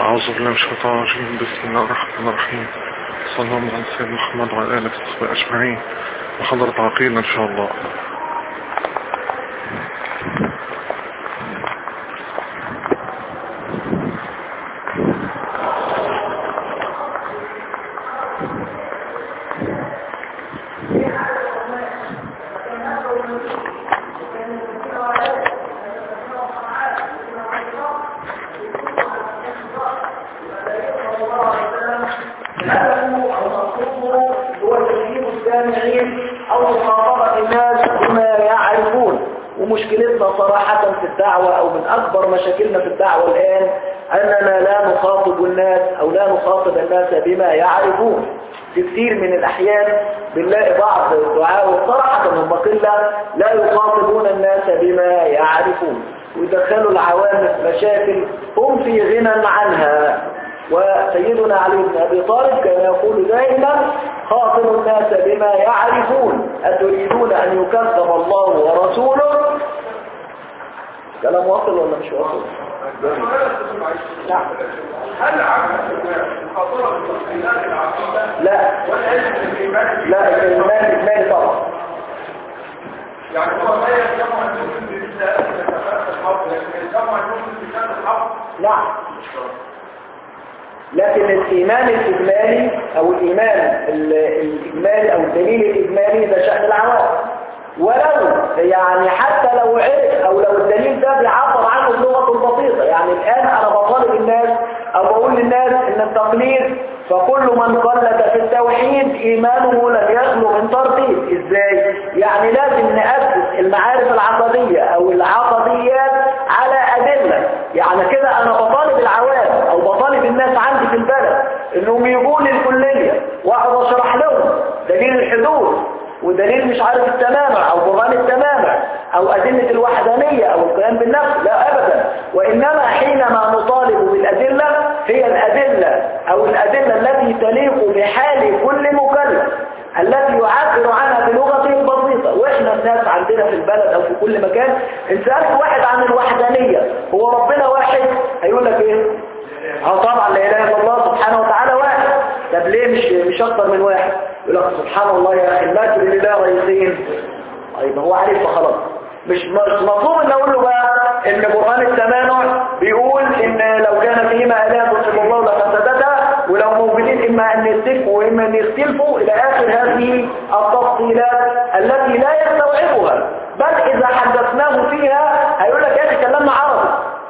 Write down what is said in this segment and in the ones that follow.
أعوذ بالله من الشيطان الرجيم بسم الله الرحمن الرحيم صلى الله على سيدنا محمد وعلى آله وصحبه أجمعين وحضرة عقيدة إن شاء الله هدفه أو مقصوده هو تشريف السامعين أو مخاطبة الناس بما يعرفون ومشكلتنا صراحة في الدعوة أو من أكبر مشاكلنا في الدعوة الآن أننا لا نخاطب الناس أو لا نخاطب الناس بما يعرفون في كثير من الأحيان بنلاقي بعض الدعاء وصراحة هم قلة لا يخاطبون الناس بما يعرفون ويدخلوا العوام في مشاكل هم في غنى عنها وسيدنا علي بن أبي طالب كان يقول دائما خاطب الناس بما يعرفون أتريدون أن يكذب الله ورسوله كلام واصل ولا مش واصل نعم هل عمل مخاطرة بالتفصيلات العقيدة لا والعلم بالإيمان لا الإيمان إجمالي طبعا يعني هو لا يجمع أن يكون برسالة كتابات الحق لكن يجمع أن يكون برسالة الحق نعم لكن الإيمان الإجمالي أو الإيمان ال- الإجمالي أو الدليل الإجمالي ده شأن العوام ولو يعني حتى لو عرف أو لو الدليل ده بيعبر عنه بلغة بسيطة يعني الآن أنا بطالب الناس أو بقول للناس إن التقليد فكل من قلد في التوحيد إيمانه لم يخلو من ترتيب إزاي؟ يعني لازم نأسس المعارف العقدية أو العقديات على أدلة يعني كده أنا بطالب العوام أو بطالب الناس عندي في البلد إنهم يجوا لي الكلية وأقعد أشرح لهم دليل الحدود ودليل مش عارف التمامع او برهان التمامع او ادلة الوحدانية او القيام بالنفس لا ابدا وانما حينما نطالب بالادلة هي الادلة او الادلة التي تليق بحال كل مكلف التي يعبر عنها بلغته البسيطة واحنا الناس عندنا في البلد او في كل مكان ان سألت واحد عن الوحدانية هو ربنا واحد هيقول لك ايه اه طبعا لا اله الا الله سبحانه وتعالى واحد طب ليه مش مش اكتر من واحد يقول لك سبحان الله يا اخي ما تقول لله رئيسين طيب هو عارف فخلاص مش مش مطلوب ان اقول له بقى ان برهان التمانع بيقول ان لو كان فيهما اله الا الله لفسدتا ولو موجودين اما ان يتفقوا واما ان يختلفوا الى اخر هذه التفصيلات التي لا يستوعبها بل اذا حدثناه فيها هيقول لك يا اخي كلامنا عربي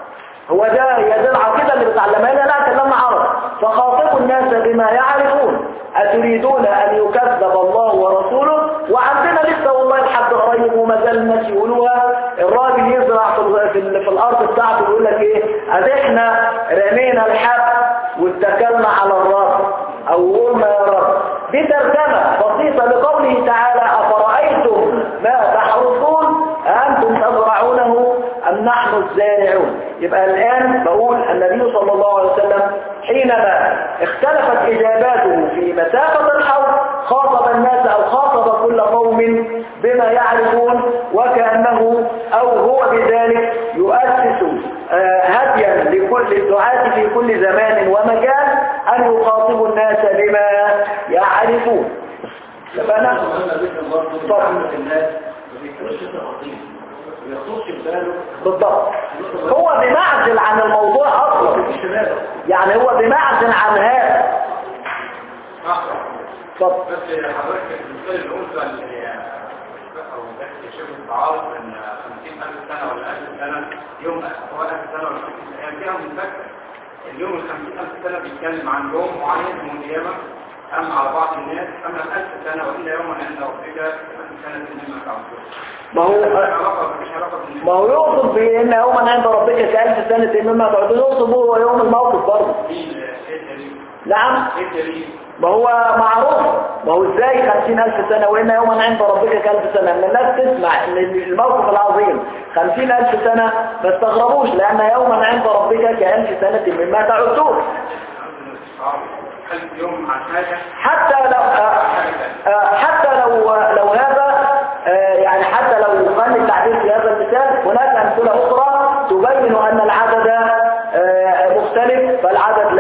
هو ده هي ده العقيدة اللي بتعلمها لنا لا كلام عرب فخاطبوا الناس بما يعرفون أتريدون أن يكذب الله ورسوله وعندنا لسه والله لحد قريب وما زال الناس يقولوها الراجل يزرع في, ال- في, ال- في الأرض بتاعته يقول لك إيه أدي إحنا رمينا الحب واتكلنا على الرب أو قلنا يا رب دي ترجمة بسيطة لقوله تعالى أفرأيتم ما تحرثون أأنتم تزرعونه أم نحن الزارعون يبقى الآن بقول النبي صلى الله عليه وسلم حينما اختلفت إجاباته في مسافة الحوض خاطب الناس أو خاطب كل قوم بما يعرفون وكأنه أو هو بذلك يؤسس آه، هديا لكل الدعاة في كل زمان ومكان أن يخاطبوا الناس بما يعرفون فأنا طبعا الناس ما بيكونش تفاصيل ما بيخطرش في باله بالضبط هو بمعزل عن الموضوع أصلا مفيش باله يعني هو بمعزل عن هذا صح اتفضل بس حضرتك المثال اللي قلته اللي او ده شبه التعارض ان 50000 سنه ولا 1000 سنه يوم هو 1000 سنه ولا 50 سنه يعني فيها مفكر اليوم ال 50000 سنه بيتكلم عن يوم معين من القيامه أم على بعض الناس أما الألف سنة وإلا يوما عند ربك سنة مما تعبدون ما هو مش علاقة مش علاقة بالنسبة ما هو يقصد بأن يوما عند ربك كألف سنة مما تعدون يقصد هو يوم الموقف برضه ايه الدليل نعم ايه الدليل ما هو معروف ما هو ازاي خمسين ألف سنة وإن يوما عند ربك كألف سنة من الناس تسمع ان الموقف العظيم خمسين ألف سنة ما استغربوش لأن يوما عند ربك كألف سنة مما تعدون ألف يوم عن حاجة حتى لو آه، آه، حتى لو لو هذا آه، يعني حتى لو كان التعبير في هذا المثال هناك أمثلة أخرى تبين أن العدد آه، مختلف فالعدد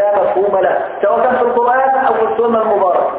السنة المباركة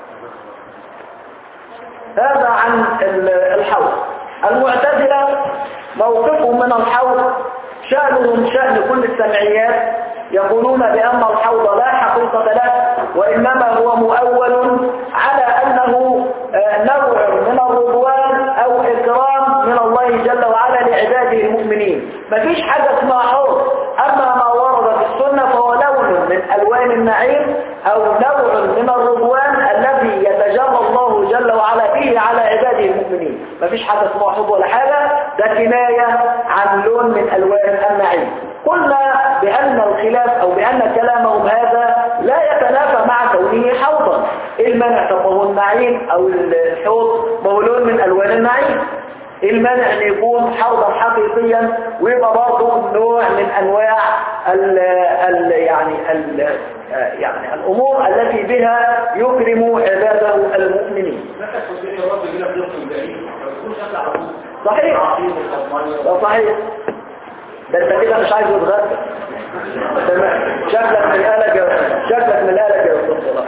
هذا عن ال- الحوض المعتزلة موقفهم من الحوض شأنهم شأن كل السمعيات يقولون بأن الحوض لا حقيقة له وإنما هو مؤول على أنه آه، نوع من الرضوان أو إكرام من الله جل وعلا لعباده المؤمنين مفيش حاجة اسمها حوض أما ما ورد في السنة فهو لون من ألوان النعيم أو نوع من الرضوان الذي يتجرى الله جل وعلا به على عباده المؤمنين مفيش حاجة اسمها حب ولا حاجة ده كناية عن لون من ألوان النعيم قلنا بأن الخلاف أو بأن كلامهم هذا لا يتنافى مع كونه حوضا إيه المانع طب ما هو النعيم أو الحوض ما هو لون من ألوان النعيم إيه المانع ان يكون حوضا حقيقيا ويبقى برضه نوع من انواع ال ال يعني ال يعني الامور التي بها يكرم عباده المؤمنين مثلا كنت يا رب يجي لك ضيف بعيد ما تكونش انت على طول صحيح عصير وميه ده صحيح ده انت كده مش عايز تتغدى تمام شكلك من قالك يا شكلك من قالك يا استاذ صلاح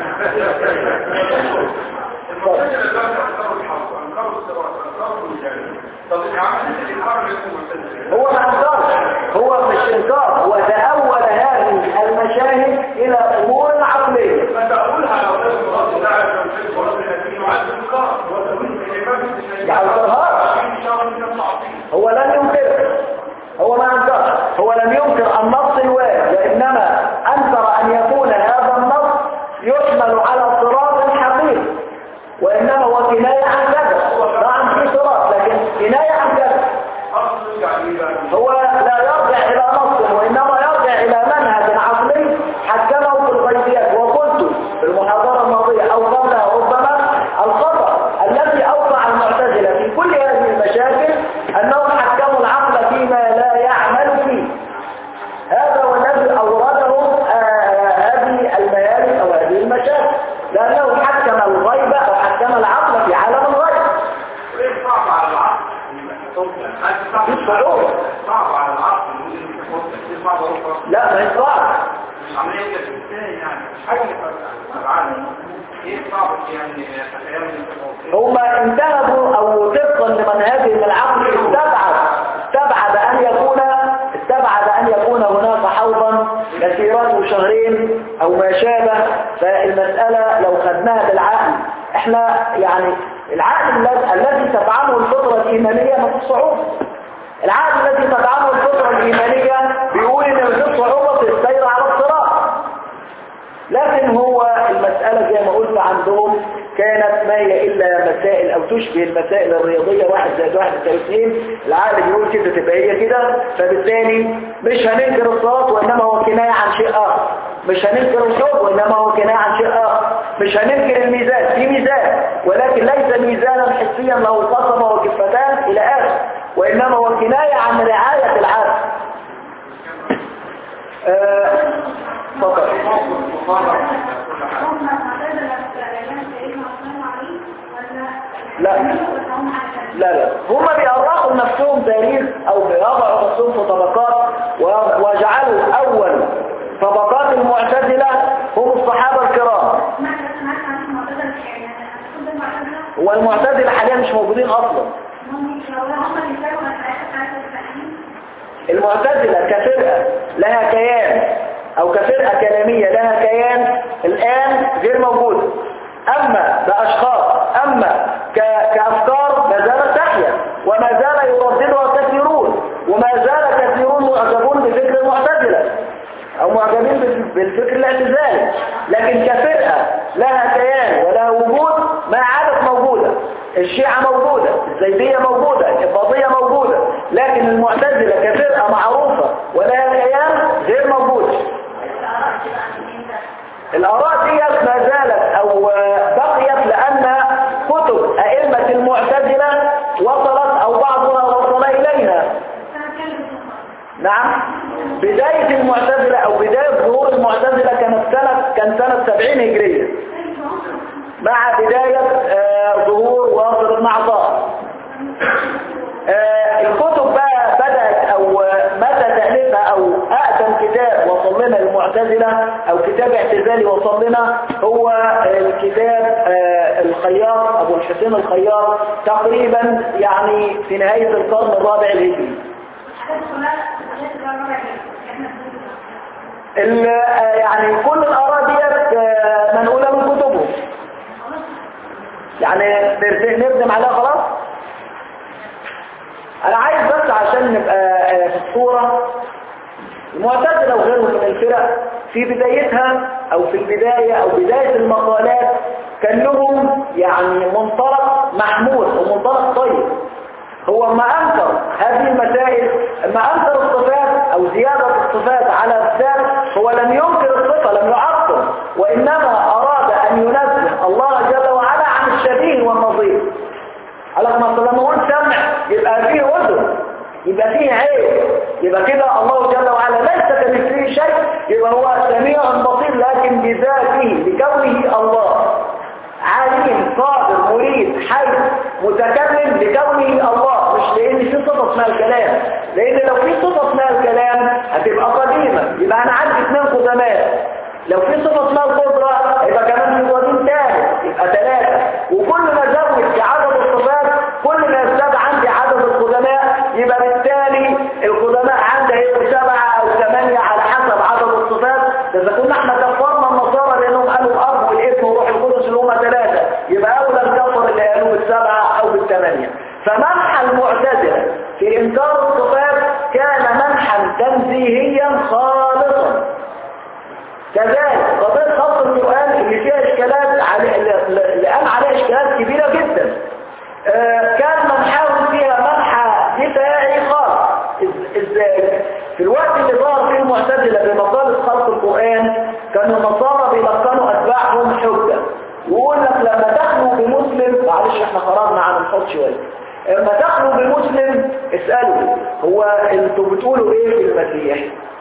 المعتزلة دلوقتي أنكروا الحق أنكروا الصراط أنكروا الجنة طب العمل الإنكار اللي اسمه معتزلة هو ما انكرش هو مش انكار هو تأول هذه المشاهد الى امور عقليه فتقولها لو كان مراد ده عشان تنسى ورد النبي وعد الإنكار وتقول الإمام الشافعي يعني انكرها إن شاء الله من التعطيل هو لم ينكر هو ما انكر هو لم ينكر النص الوارد وانما انكر ان يكون هذا النص يحمل على صراط حقيقي وانما هو كنايه عن كذا نعم في صراط لكن كنايه عن كذا أصل يعني بقى هو لا يرجع الى نص وانما يرجع الى منهج عقلي حكمه في الغيبيات وقلت في المحاضره الماضيه او قبلها ربما الخطا الذي اوقع المعتزله في كل هذه المشاكل انهم حكموا العقل فيما لا يعمل فيه هذا هو الذي اورده آه، هذه الميالك او هذه المشاكل لانه حكم الغيب او حكم العقل في عالم الغيب إيه صعب على العقل صعب مش صعوبة. صعب على العقل نقول إن في حكم دي صعبة أوي لا ما يصعب عملية ازاي يعني مش حاجة العالم ايه صعب يعني تخيل ان انت هم انتهبوا او طبقا لمنهجهم العقل استبعد استبعد ان يكون استبعد ان يكون هناك حوضا مسيرته شهرين او ما شابه فالمسألة لو خدناها بالعقل احنا يعني العقل الذي- الذي تدعمه الفطرة الايمانية ما فيش صعوبة العقل الذي تدعمه الفطرة الايمانية بيقول ان مفيش صعوبة في السير على الصراط لكن هو المسألة زي ما قلت عندهم كانت ما هي إلا مسائل أو تشبه المسائل الرياضية واحد زائد واحد يساوي اثنين العقل بيقول كده تبقى هي كده فبالتالي مش هننكر الصلاة وإنما هو كناية عن شيء آخر مش هننكر الحب وإنما هو كناية عن شيء آخر مش هننكر الميزان في ميزان ولكن ليس ميزانا حسيا له قسمة وكفتان إلى آخر وإنما هو كناية عن رعاية العقل آه، فقط موقف مقرر كل حاجة هم معتزلة في أيام سيدنا عثمان وعلي ولا لا. ولا هم على لا لا هم بيأرقوا نفسهم تاريخ او بيضعوا نفسهم في طبقات و- وجعلوا اول طبقات المعتزلة هم الصحابة الكرام ما سمعت عن المعتزلة يعني أنا كنت المعتزلة والمعتزلة حاليا مش موجودين اصلا هم لو هم اللي كانوا على الحياة بتاعت التعليم المعتزلة كفرقة لها كيان او كفرقة كلامية لها كيان الان غير موجودة اما كاشخاص اما ك- كافكار ما زالت تحيا وما زال يرددها كثيرون وما زال كثيرون معجبون بفكر المعتزلة او معجبين بال- بالفكر الاعتزالي لكن كفرقة لها كيان ولها وجود ما عادت موجودة الشيعة موجودة الزيدية موجودة الإفاضية موجودة لكن المعتزلة كفرقة معروفة ولها كيان غير موجود الآراء دي ما زالت أو بقيت لأن كتب أئمة المعتزلة وصلت أو بعضها وصل إلينا سنة كام بالظبط؟ نعم بداية المعتزلة أو بداية ظهور المعتزلة كانت سنة كان سنة 70 هجرية مع بداية آه، ظهور واصل بن عطاء آه، الكتب بقى بدأت أو آه، متى تأليفها أو أقدم كتاب وصل لنا المعتزلة او كتاب اعتزالي وصل لنا هو الكتاب آه، الخياط ابو الحسين الخياط تقريبا يعني في نهاية القرن الرابع الهجري حاجات كلها حاجات كلها مرة كده احنا بنقول ال- آه، يعني كل الآراء ديت آه، منقولة من كتبه يعني نرد- نردم عليها خلاص أنا عايز بس عشان نبقى آه، في الصورة المعتزلة وغيرهم من الفرق في بدايتها أو في البداية أو بداية المقالات كان لهم يعني منطلق محمود ومنطلق طيب هو ما أنكر هذه المسائل ما أنكر الصفات أو زيادة الصفات على الذات هو لم ينكر الصفة لم يعطل وإنما أراد أن ينزه الله جل وعلا عن الشبيه والنظير على ما لما نقول سمع يبقى فيه أذن يبقى فيه عين يبقى كده الله جل وعلا ليس كمثله شيء يبقى هو سميع بصير لكن بذاته بكونه الله عليم قادر مريد حي متكلم لكونه الله مش لان في صفه اسمها الكلام لان لو في صفه اسمها الكلام هتبقى قديمه يبقى انا عندي اثنين قدماء لو في صفه اسمها القدره يبقى كمان في قديم ثالث يبقى ثلاثه وكل ما زود في عدد الصفات كل ما يزداد عندي عدد القدماء يبقى بالتالي القدماء عندي هيبقوا سبعه او ثمانيه على حسب عدد الصفات ده اذا كنا احنا كفرنا النصارى لانهم قالوا الاب والابن والروح القدس اللي هم ثلاثه يبقى اولى نكفر اللي قالوه بالسبعه او بالثمانيه فمنح المعتزله في انكار الصفات كان منحا تنزيهيا خالصا كذلك قضية خلق القرآن اللي فيها إشكالات علي... اللي قام عليها إشكالات كبيرة جدا آه، كان منحاهم فيها منحى دفاعي خاص إز- ازاي في الوقت اللي ظهر فيه المعتزلة بمقالة خلق القرآن كانوا النصارى بيلقنوا أتباعهم حجة ويقول لك لما تخلوا بمسلم معلش احنا خرجنا عن الحوض شوية لما تخلوا بمسلم اسألوا هو انتوا بتقولوا ايه في المسيح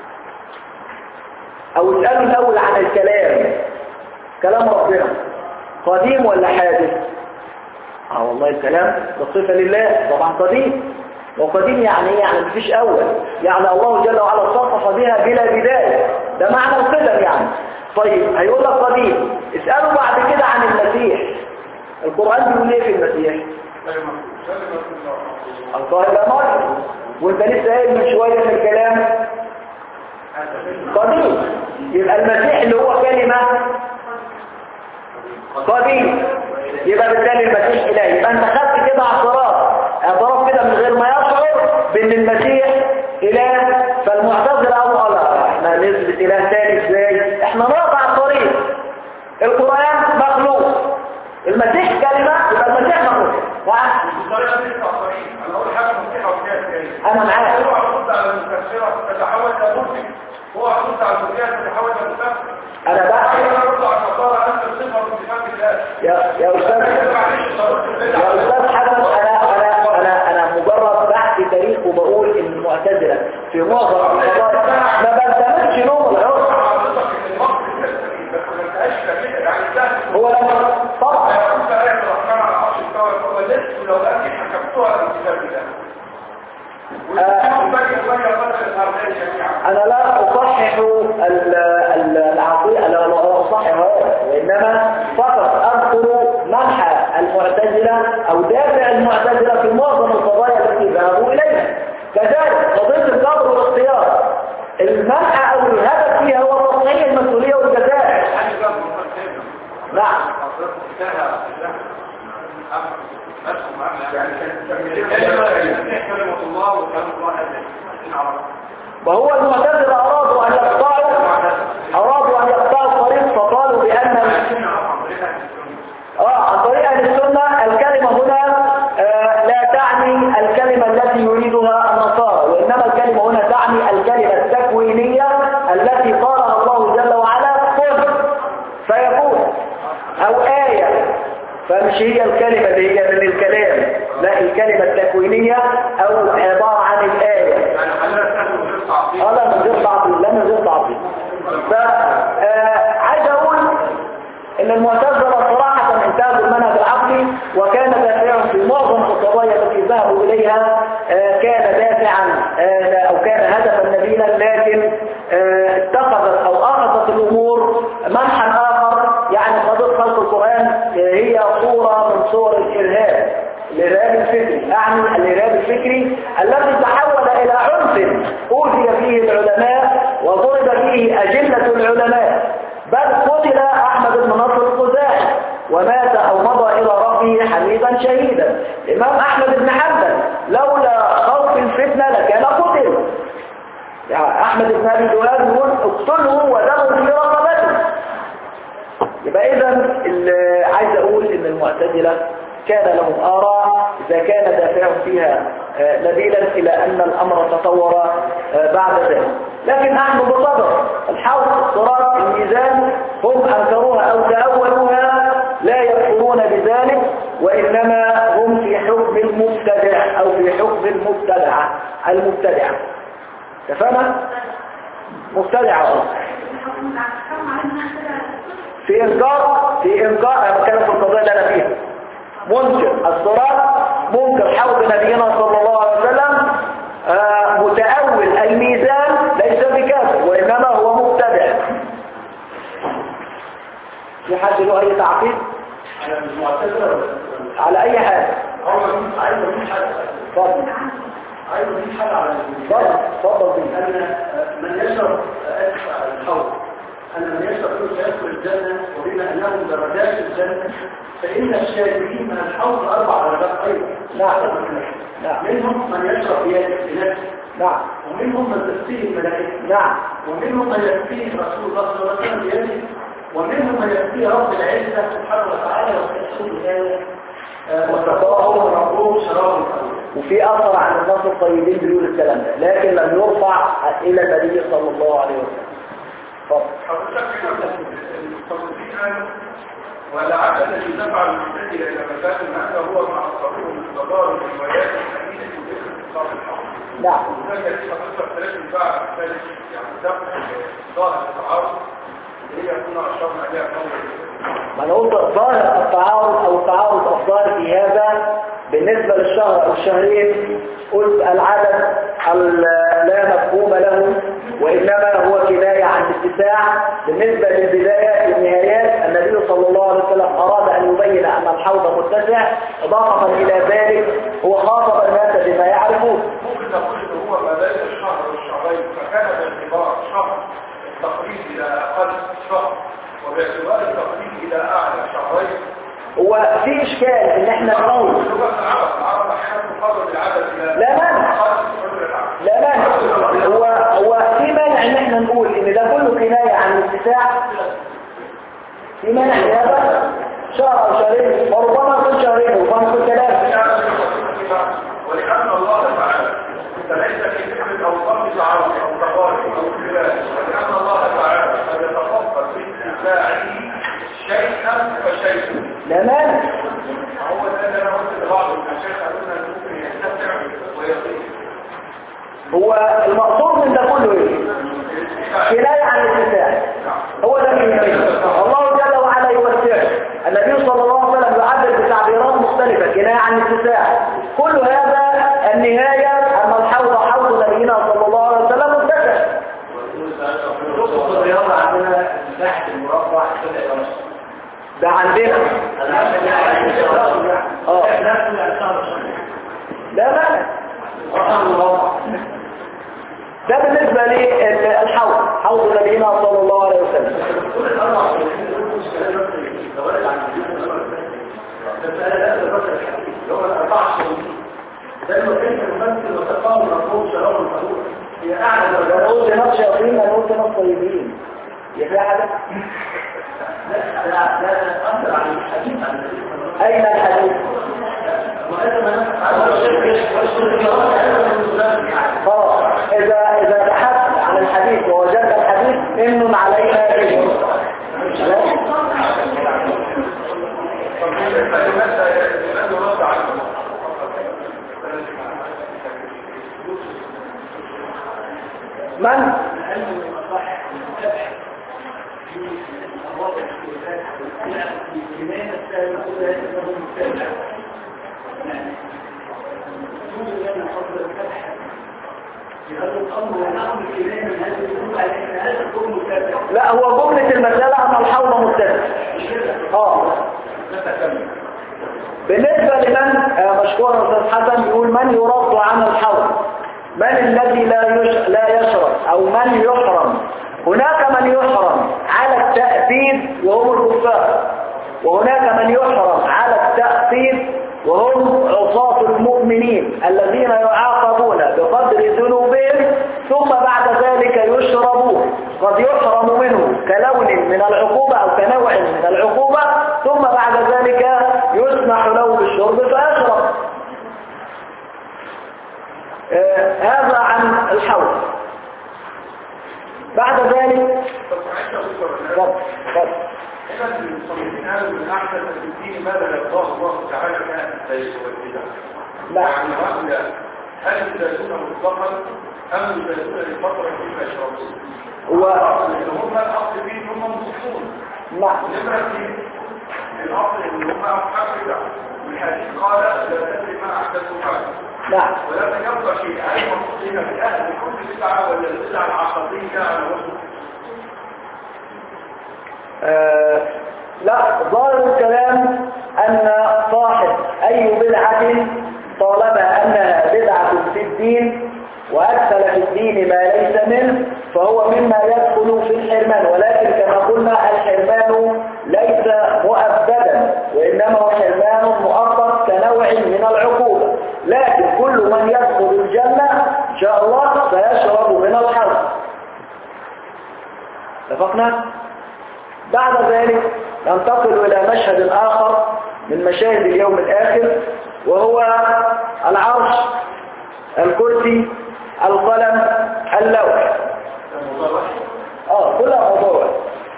او اسألوا الاول عن الكلام كلام ربنا قديم ولا حادث اه والله الكلام ده صفة لله طبعا قديم وقديم يعني ايه يعني مفيش اول يعني الله جل وعلا صفف بها بلا بداية ده معنى القدم يعني طيب هيقول لك قديم اسألوا بعد كده عن المسيح القرآن بيقول ايه في المسيح القاهرة مرة وانت لسه قايل من شوية من الكلام قديم يبقى المسيح اللي هو كلمة قديم يبقى بالتالي المسيح إله يبقى انت خدت كده اعتراف اعتراف كده من غير ما يشعر بان المسيح إله فالمعتزلة قالوا الله احنا نثبت إله تاني ازاي احنا نقطع الطريق القرآن مخلوق المسيح كلمة يبقى المسيح مخلوق نعم الطريقة دي التعطيل انا اقول حاجة مصيحة وفيها كريم انا معاك هو هترد على المكسرة تتحول الى مسلم هو هترد على المسيحة تتحول الى مكسر انا بقى انا ارد على النصارى انت الصفة من صفات الله يا يا استاذ معلش طريقة يا البدع أستاذ حسن أنا أنا أنا أنا مجرد بحث تاريخ وبقول إن المعتزلة في معظم القضايا ما بلتمسش نوم العرف حضرتك ان المصر التسليم بس ما انتهاش كده يعني ده هو لما طبعا هيقول آية الرحمن على العرش استوى فهو لست لو أني حكمتها من كتاب الله والإسلام بقي بقي قدر الأرضين جميعا أنا لا أصحح ال- ال- العقيدة لا لا أصحح هذا وإنما فقط أذكر منحى المعتزلة أو دافع المعتزلة في معظم القضايا التي ذهبوا إليها كذلك قضية القبر والاختيار المنحى أو الهدف فيها هو تصحيح المسؤولية والجزاء يعني بقى مفرد سيدنا نعم حضرتك انتهى يعني كلمة كلمة الله وكلام الله هذا وهو المعتزلة أرادوا أن يقطعوا أرادوا أن يقطعوا الطريق فقالوا بأن آه عن طريق أهل السنة الكلمة هنا آه لا تعني الكلمة التي يريدها النصارى وإنما الكلمة هنا تعني الكلمة التكوينية التي قالها الله جل وعلا كن فيكون أو آية فمش هي الكلمة اللي هي من الكلام لا الكلمة التكوينية أو عبارة عن الآية يعني خلينا نستخدم غير تعطيل اه لا من غير تعطيل لا من غير تعطيل فعايز اقول ان المعتزله صراحه انتهزوا المنهج العقلي وكان دافعا في معظم القضايا التي ذهبوا اليها آه، كان دافعا آه، او كان هدفا نبيلا لكن آه، اتخذت منحى آخر يعني قضية خلق القرآن هي صورة من صور الإرهاب الإرهاب الفكري أعني الإرهاب الفكري الذي تحول إلى عنف أوذي فيه العلماء وضرب فيه أجلة العلماء بل قتل أحمد بن نصر الخزاعي ومات أو مضى إلى ربه حميدا شهيدا الإمام أحمد بن حنبل لولا خوف الفتنة لكان قتل يعني أحمد بن أبي دواد يقول اقتله ودمه في رقبته يبقى إذا ال- عايز أقول إن المعتزلة كان لهم آراء إذا كان دافعهم فيها آه، نبيلا إلى أن الأمر تطور آه، بعد ذلك لكن نحن بصدر الحوض الصراط الميزان هم أنكروها أو تأولوها لا يكفرون بذلك وإنما هم في حكم المبتدع أو في حكم المبتدعة المبتدعة تفهم؟ مبتدعة أصلا الحكم الحكم على الناس كده في إنكار في إنكار أنا بتكلم في القضية اللي أنا فيها منكر الصراط منكر حوض نبينا صلى الله عليه وسلم آه، متأول الميزان ليس بكافر وإنما هو مبتدع في حد له أي تعقيد على المعتزلة ولا على أي حاجة هو عايز اقول حاجه اتفضل عايز اقول حاجه على اتفضل اتفضل بيه. ان من يشرب اسف على الحوض ان من يشرب منه سيدخل الجنه وبما انهم درجات الجنه فان الشاربين من الحوض اربع درجات ايضا نعم نعم منهم من يشرب بيده بنفسه نعم ومنهم من تسقيه الملائكه نعم ومنهم من يكفيه رسول الله صلى الله عليه وسلم بيده ومنهم من يكفيه رب العزه سبحانه وتعالى ويحسن ذلك وتقاهم ربهم شراب الأرض وفي أثر عن الناس الطيبين بيقول الكلام ده لكن لم يرفع إلى النبي صلى الله عليه وسلم اتفضل حضرتك كده المتصوفين قالوا ولعل الذي دفع المعتزله الى مساله هذا هو مع الصبر من تضارب الروايات الحديثه وذكر اتصال الحق نعم وذلك ليس حضرتك ثلاث انواع ثالث يعني دفع ظاهر التعارض اللي هي كنا اشرنا عليها قبل ما انا قلت ظاهر التعارض او التعارض الظاهر في هذا بالنسبة للشهر او الشهرين قلت العدد ال- لا مفهوم له وانما هو كناية عن اتساع بالنسبة للبداية للنهايات النبي صلى الله عليه وسلم اراد ان يبين ان الحوض متسع اضافة الى ذلك هو خاطب الناس بما يعرفون ممكن نقول ان هو ما بين الشهر والشهرين فكان باعتبار شهر التقريب الى اقل شهر وباعتبار التقريب الى اعلى شهرين هو في اشكال ان احنا نقول لغه العرب العرب احيانا تفضل العدد الى لا مانع اقل من العدد لا مانع هو هو في مانع ان احنا نقول ان ده كله كناية عن الاتساع في مانع في هذا شهر او شهرين وربما يكون شهرين وربما يكون ثلاثة ولأن الله تعالى فليس في فكرة أو ضرب تعارض أو تقارب أو خلاف ولأن الله تعالى قد يتفضل في اتباعه شيئا فشيئا لا مانع هو ده اللي انا قلت لبعض المشايخ قالوا لنا إن ممكن يستمتع ويطير هو المقصود من ده كله ايه كناية عن الاتساع هو ده الكناية الله جل وعلا يوسع النبي صلى الله عليه وسلم يعبر بتعبيرات مختلفة كناية عن الاتساع كل هذا النهاية أن الحوض حوض نبينا صلى الله عليه وسلم متسع نقطة الرياضة عندنا مساحة المربع سبع ونص ده عندنا اه لا مانع ده بالنسبة للحوض حوض نبينا صلى الله عليه وسلم هي أعلى لو درجات قلت ناس شياطين انا قلت ناس طيبين يا في حاجة لا لا لا أثر على الحديث عن النبي صلى الله عليه اين الحديث وسلم خلاص اذا اذا بحثت عن الحديث ووجدت الحديث امن علينا به من هذا الأمر ونعم الإله من هذا الأمر على أن هذا الأمر متابع لا هو جملة المسألة أن الحوض متسع اه بالنسبة لمن آه، مشكور أستاذ حسن بيقول من يرد عن الحوض من الذي لا يش... لا يشرب أو من يحرم هناك من يحرم على التأثير وهم الكفار وهناك من يحرم على التأثير وهم عصاة المؤمنين الذين يعاقبون بقدر ذنوبهم ثم بعد ذلك يشربون قد يحرم منه كلون من العقوبة أو كنوع من العقوبة ثم بعد ذلك يسمح له بالشرب فيشرب آه هذا عن الحوض بعد ذلك طب عايز اقول اتفضل، اتفضل. إذا المصنفين قالوا من أحسن الدين ماذا يرضاه الله تعالى كان الزيت والبدع لا. يعني هؤلاء هل يزالون مطلقا أم يزالون لفترة فيما يشربون؟ هو اللي هم الأصل فيه هم مسلمون نعم نمرة اثنين الأصل إن هم أصحاب بدع والحديث قال لا تدري ما أحدثوا بعد نعم ولا يبقى شيء هل المقصود هنا في أهل كل بدعة ولا البدعة العقدية على وجه آه، لا ظاهر الكلام أن صاحب أي بدعة طالما أنها بدعة في الدين وأدخل في الدين ما ليس منه فهو مما يدخل في الحرمان ولكن كما قلنا الحرمان ليس مؤبدا وإنما هو حرمان مؤقت كنوع من العقوبة لكن كل من يدخل الجنة إن شاء الله سيشرب من الحوض اتفقنا؟ بعد ذلك ننتقل إلى مشهد آخر من مشاهد اليوم الآخر وهو العرش الكرسي القلم اللوح اه كلها موضوع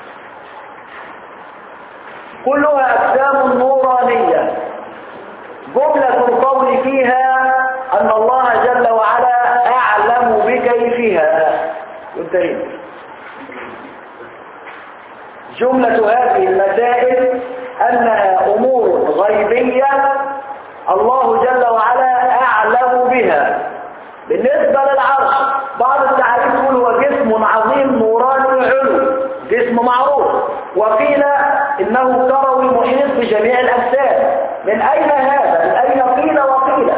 كلها أجسام نورانية جملة القول فيها أن الله جل وعلا أعلم بكيفها ينتهي جملة هذه المسائل أنها أمور غيبية الله جل وعلا أعلم بها بالنسبة للعرش بعض التعريف يقول هو جسم عظيم نوراني علو جسم معروف وقيل إنه كروي محيط بجميع الأجسام من أين هذا؟ من أين قيل وقيل؟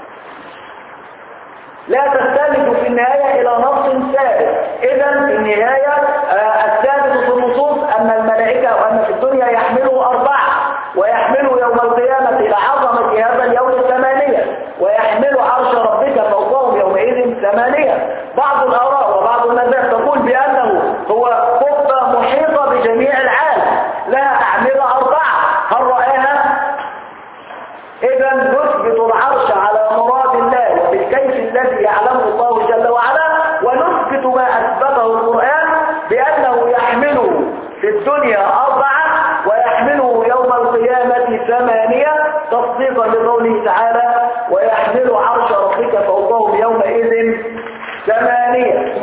لا تستند في النهاية إلى نص ثابت إذا في النهاية آه، الثابت في النصوص أن الملائكة وأن في الدنيا يحملوا أربعة ويحملوا يوم القيامة إلى عظمة هذا اليوم الثمانية ويحمل عرش ربك فوقهم يومئذ ثمانية بعض الآراء وبعض المذاهب تقول بأنه هو قبة محيطة بجميع العالم لها أعمدة أربعة هل رأيها؟ إذا نثبت العرش على مراد الله وبالكيف الذي يعلمه الله جل وعلا ونثبت ما أثبته القرآن بأنه يحمله في الدنيا أربعة ويحمله يوم القيامة ثمانية تصديقا لقوله تعالى ويحمل عرش ربك فوقهم يومئذ ثمانية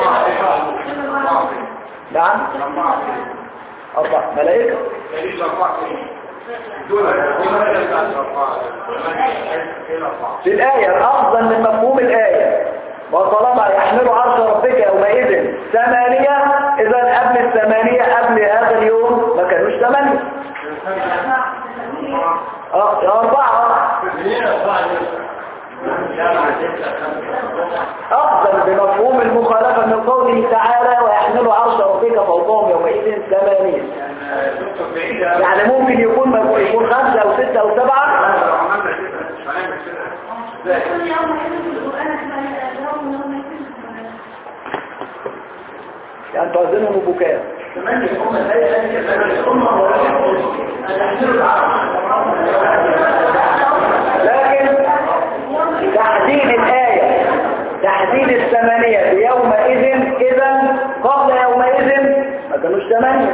نعم أربعة ملائكة في الآية الأفضل من مفهوم الآية وطالما يحمل عرش ربك يومئذ ثمانية إذا قبل الثمانية قبل هذا اليوم ما كانوش ثمانية اه يا أربعة أفضل بمفهوم المخالفة من قوله تعالى ويحمل عرش ربك فوقهم يومئذ ثمانية يعني ممكن يكون يكون خمسة أو ستة أو سبعة كل يوم يحدث القرآن كما يتأجرون يوم يعني تعزنهم بكاء لكن تحديد الآية تحديد الثمانية بيومئذ إذا قبل يومئذ ما كانوش ثمانية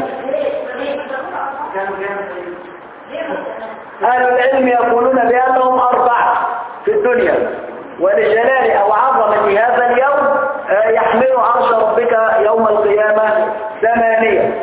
أهل العلم يقولون بأنهم أربعة في الدنيا ولجلال أو عظمة هذا اليوم آه، يحمل عرش ربك يوم القيامة ثمانية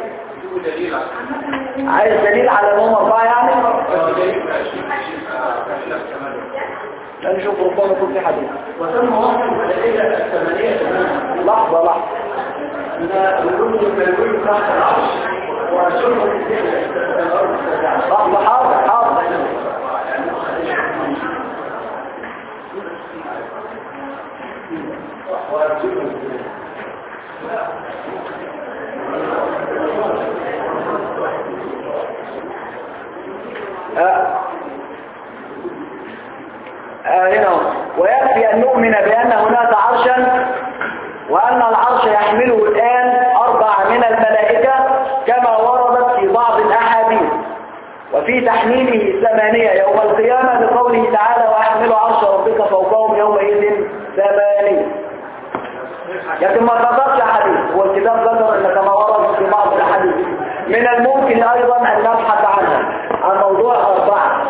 عايز دليل على أنهم أربعة يعني لا نشوف ربما يكون في حديث وتم وصف الأدلة الثمانية تماما لحظة لحظة أن الرسل الملوين تحت العرش ورسولهم في الأرض السابعة لحظة حاضر حاضر آه. آه هنا هو. ويكفي أن نؤمن بأن هناك عرشا وأن العرش يحمله الآن أربع من الملائكة كما وردت في بعض الأحاديث وفي تحميله ثمانية يوم القيامة بقوله تعالى ويحمل عرش ربك فوقهم يومئذ ثمانية لكن ما ذكرش حديث هو الكتاب ذكر ان كما ورد في بعض الحديث من الممكن ايضا ان نبحث عنه عن موضوع اربعه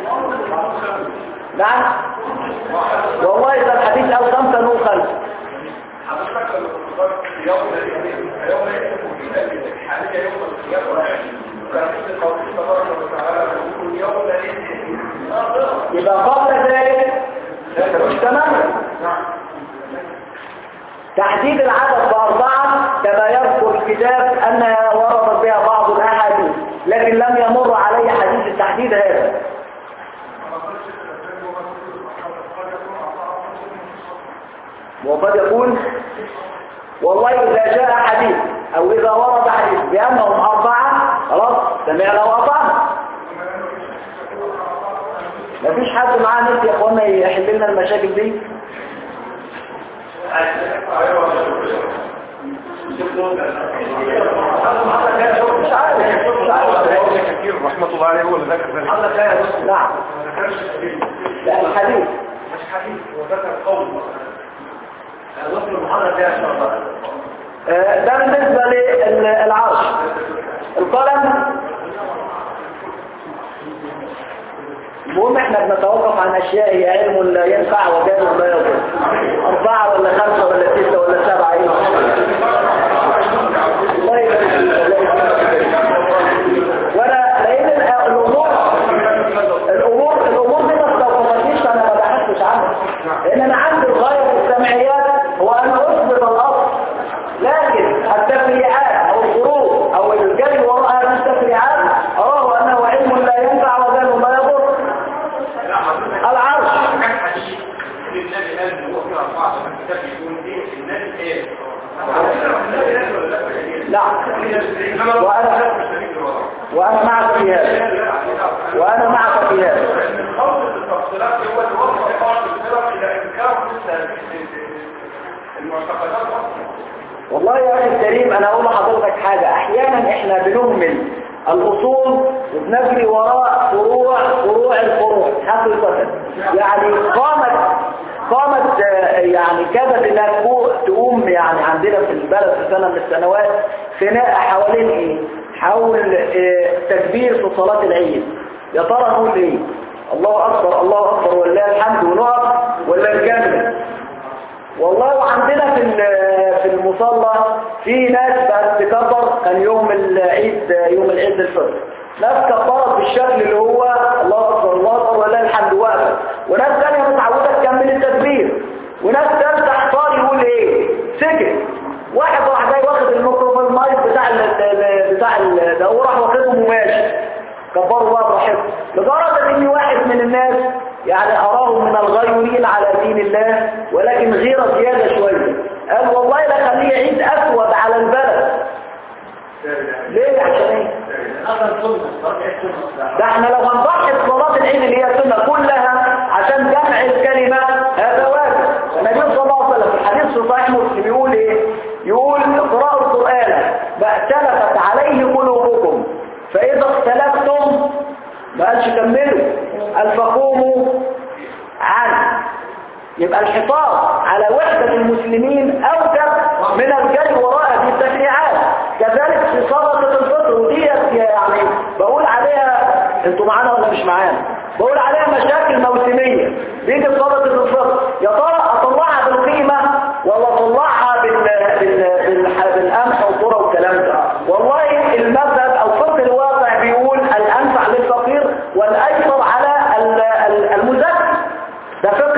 نعم والله اذا الحديث او خمسه نو خمسه حضرتك لما تفكر في يوم يوم مفيدة للحالية يوم القيامة وكان في قوله تبارك وتعالى يقول يوم يبقى قبل ذلك مش تماما تحديد العدد بأربعة كما يذكر الكتاب أنها وردت بها بعض الأحاديث لكن لم يمر علي حديث التحديد هذا وقد يكون والله إذا جاء حديث أو إذا ورد حديث بأنهم أربعة خلاص سمعنا وأطعنا مفيش حد معاه نت يا اخوانا يحل لنا المشاكل دي مش عارف مش عارف كثير رحمة الله عليه هو اللي ذكر ذلك نعم لا الحديث مش حديث وذكر قول وصف المحرك يا شرطة آه، ده بالنسبة للعرش القلم المهم احنا بنتوقف عن اشياء هي علم لا ينفع وجهل لا يضر اربعة ولا خمسة ولا ستة ولا سبعة ايه الله يبارك فيك، الله يبارك فيك. وانا لان ال- الامور الامور الامور دي ما استوقفتنيش انا ما بحثتش عنها لان انا عندي الغاية في السمعيات هو ان اثبت الاصل لكن التفريعات او الفروق او الجري وراء هذه التفريعات اراه انه علم لا ينفع وجهل لا يضر العرش كان حديث ان النبي قال ان هو في اربعه في الكتاب يكون فيه النبي قال لا وانا وانا معك في هذا وانا معك في هذا خوف التفصيلات هو اللي وصل بعض الفرق الى انكار مثل المعتقدات والله يا اخي الكريم انا اقول لحضرتك حاجة احيانا احنا بنهمل الاصول وبنجري وراء فروع فروع الفروع حقيقة يعني قامت قامت آه، يعني كادت انها تكو- تقوم يعني عندنا في البلد في سنة من السنوات خناقة حوالين ايه حول آه، تكبير في صلاة العيد يا ترى نقول ايه الله اكبر الله اكبر ولله الحمد ونقف ولا نكمل والله وعندنا في ال- في المصلى في ناس بقت تكبر كان يوم العيد يوم العيد الفطر ناس كبرت بالشكل اللي هو الله اكبر الله اكبر ولله الحمد واقفه وناس ثانيه متعوده تكمل التكبير وناس ثالثه احتار يقول ايه سكت واحد راح جاي واخد الميكروفون المايك بتاع ال ال- بتاع ال- ده وراح واخدهم وماشي كبروا بقى براحتهم لدرجة ان واحد من الناس يعني اراهم من الغيورين على دين الله ولكن غيرة زيادة شوية قال والله لا خليه عيد اسود على البلد ليه عشان ايه أخذ سنة رجع سنة ده احنا لو هنضحي صلاة العيد اللي هي السنة كلها عشان جمع الكلمة هذا واجب النبي صلى الله عليه وسلم في الحديث في صحيح مسلم يقول ايه يقول اقرأوا القرآن ما اختلفت عليه قلوبكم فإذا اختلفتم ما قالش كملوا قال فقوموا عنه يبقى الحفاظ على وحدة المسلمين أوجب من الجري وراء هذه التشريعات كذلك في صدقة الفطر ودي يعني بقول عليها انتوا معانا ولا مش معانا بقول عليها مشاكل موسمية بيجي في صدقة الفطر يا ترى اطلعها بالقيمة ولا اطلعها بال... بال... بال... بالقمح والذره والكلام ده والله المذهب او فقه الواقع بيقول الانفع للفقير والايسر على ال- ال- المزكي ده فقه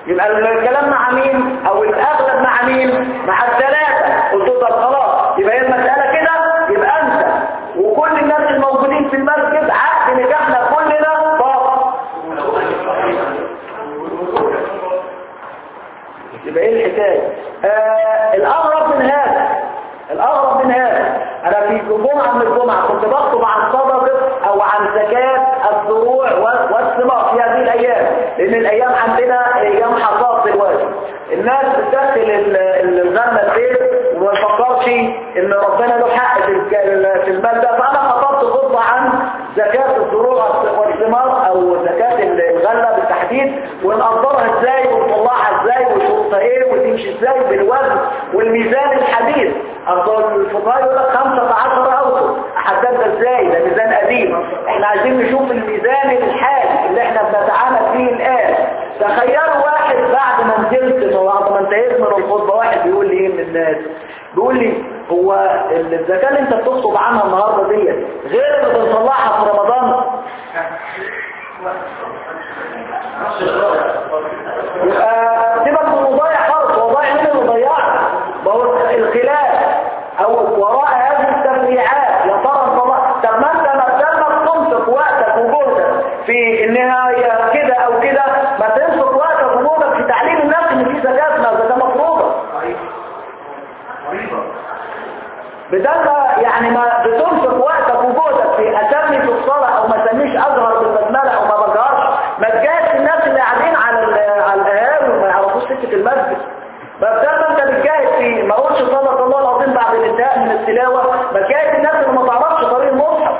يبقى الكلام مع مين او الاغلب مع مين مع الثلاثة قلت له طب خلاص يبقى هي المسألة كده يبقى انت وكل الناس الموجودين في المسجد عقد نكاحنا كلنا طاقة يبقى ايه الحكاية آه الاغرب من هذا الاغرب من هذا انا في جمعة من الجمعة كنت بخطب عن صدقة او عن زكاة الزروع وال- والثمار في هذه الايام لان الايام عندنا ايام حصاد دلوقتي الناس بتدخل ال- ال- الغنة البيت وما تفكرش ان ربنا له حق في الج- في المال ده فانا خطبت خطبة عن زكاة الزروع والثمار او زكاة الغلة بالتحديد ونقدرها ازاي ونطلعها ازاي وشروطها ايه وتمشي ازاي بالوزن والميزان الحديث افضل الفقهاء يقول لك 15 اوسط احددها ازاي ده ميزان قديم احنا عايزين نشوف الميزان الحالي اللي احنا بنتعامل فيه الان تخيلوا واحد بعد ما نزلت بعد ما انتهيت من الخطبه واحد بيقول لي ايه من الناس بيقول لي هو الزكاه اللي انت بتخطب عنها النهارده ديت غير اللي بنطلعها في رمضان يبقى سيبك من المضيع خالص هو ضايع مين اللي ضيعها ما هو الخلاف او وراء هذه التفريعات يا ترى الطلاق طب ما انت ما تمك تنفق وقتك وجهدك في انها هي كده او كده ما تنفق وقتك وجهدك في تعليم الناس ان في زكاه ما زكاه مفروضه بدل ما يعني ما بتنفق وقتك وجهدك في اسمي في الصلاه او ما اسميش اظهر بالبسمله او ما بجهرش ما تجاهدش الناس اللي قاعدين على ال- على القهاوي وما يعرفوش سكه المسجد ما بدل ما انت بتجاهد في ما اقولش صدق الله العظيم بعد الانتهاء من التلاوه ما تجاهد الناس اللي ما تعرفش طريق المصحف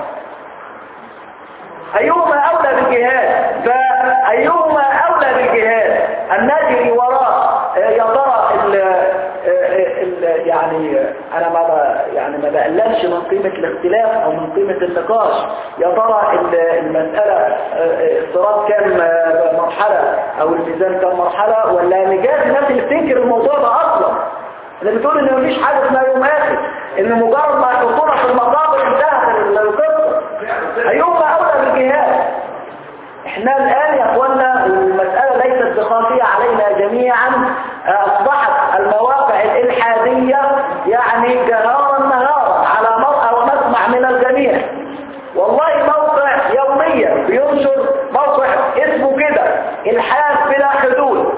أيهما أولى بالجهاد فأيهما أولى بالجهاد أن نجري وراء آه، يا ترى ال- آه، ال- يعني آه، أنا ما ب- يعني ما بقللش من قيمة الاختلاف أو من قيمة النقاش يا ترى ال- المسألة آه، آه، الصراط كام آه، مرحلة أو الميزان كام مرحلة ولا نجاز الناس اللي بتنكر الموضوع ده أصلا اللي بتقول ان مفيش حاجة اسمها يوم آخر ان مجرد ما يحطونا في المقابر انتهت القصة أيهما أولى بالجهاد احنا الآن يا اخوانا المسألة ليست بخافية علينا جميعا أصبحت المواقع الإلحادية يعني جهارا نهارا على مرأى ومسمع من الجميع والله موقع يوميا بينشر موقع اسمه كده الحاد بلا حدود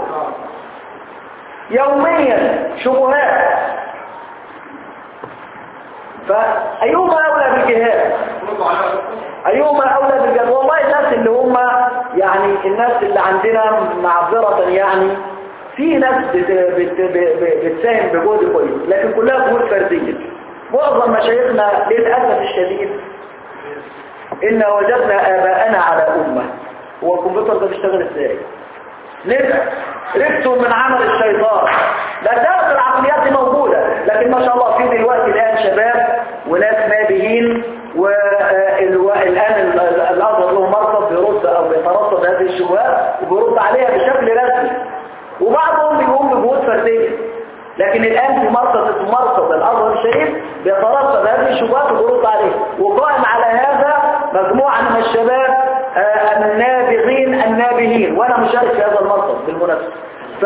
يوميا شبهات فأيهما أولى بالجهاد أيهما أولى بالجهاد والله الناس اللي هم يعني الناس اللي عندنا معذرة يعني في ناس بت- بت- ب- بتساهم بجهد كويس لكن كلها جهود فردية معظم مشايخنا للأسف الشديد إن وجدنا آباءنا على أمة هو الكمبيوتر ده بيشتغل إزاي نبقى ربطوا من عمل الشيطان لا درس العقليات دي موجودة لكن ما شاء الله في دلوقتي الآن شباب وناس نابهين والآن الأزهر له مرصد بيرد أو بيترصد هذه الشبهات وبيرد عليها بشكل رسمي وبعضهم بيقوم بجهود فردية لكن الآن في مرصد اسمه مرصد الأزهر الشريف بيترصد هذه الشبهات وبيرد عليها وقائم على هذا مجموعة من الشباب آه، النابغين النابهين وانا مشارك في هذا المرصد بالمناسبة ف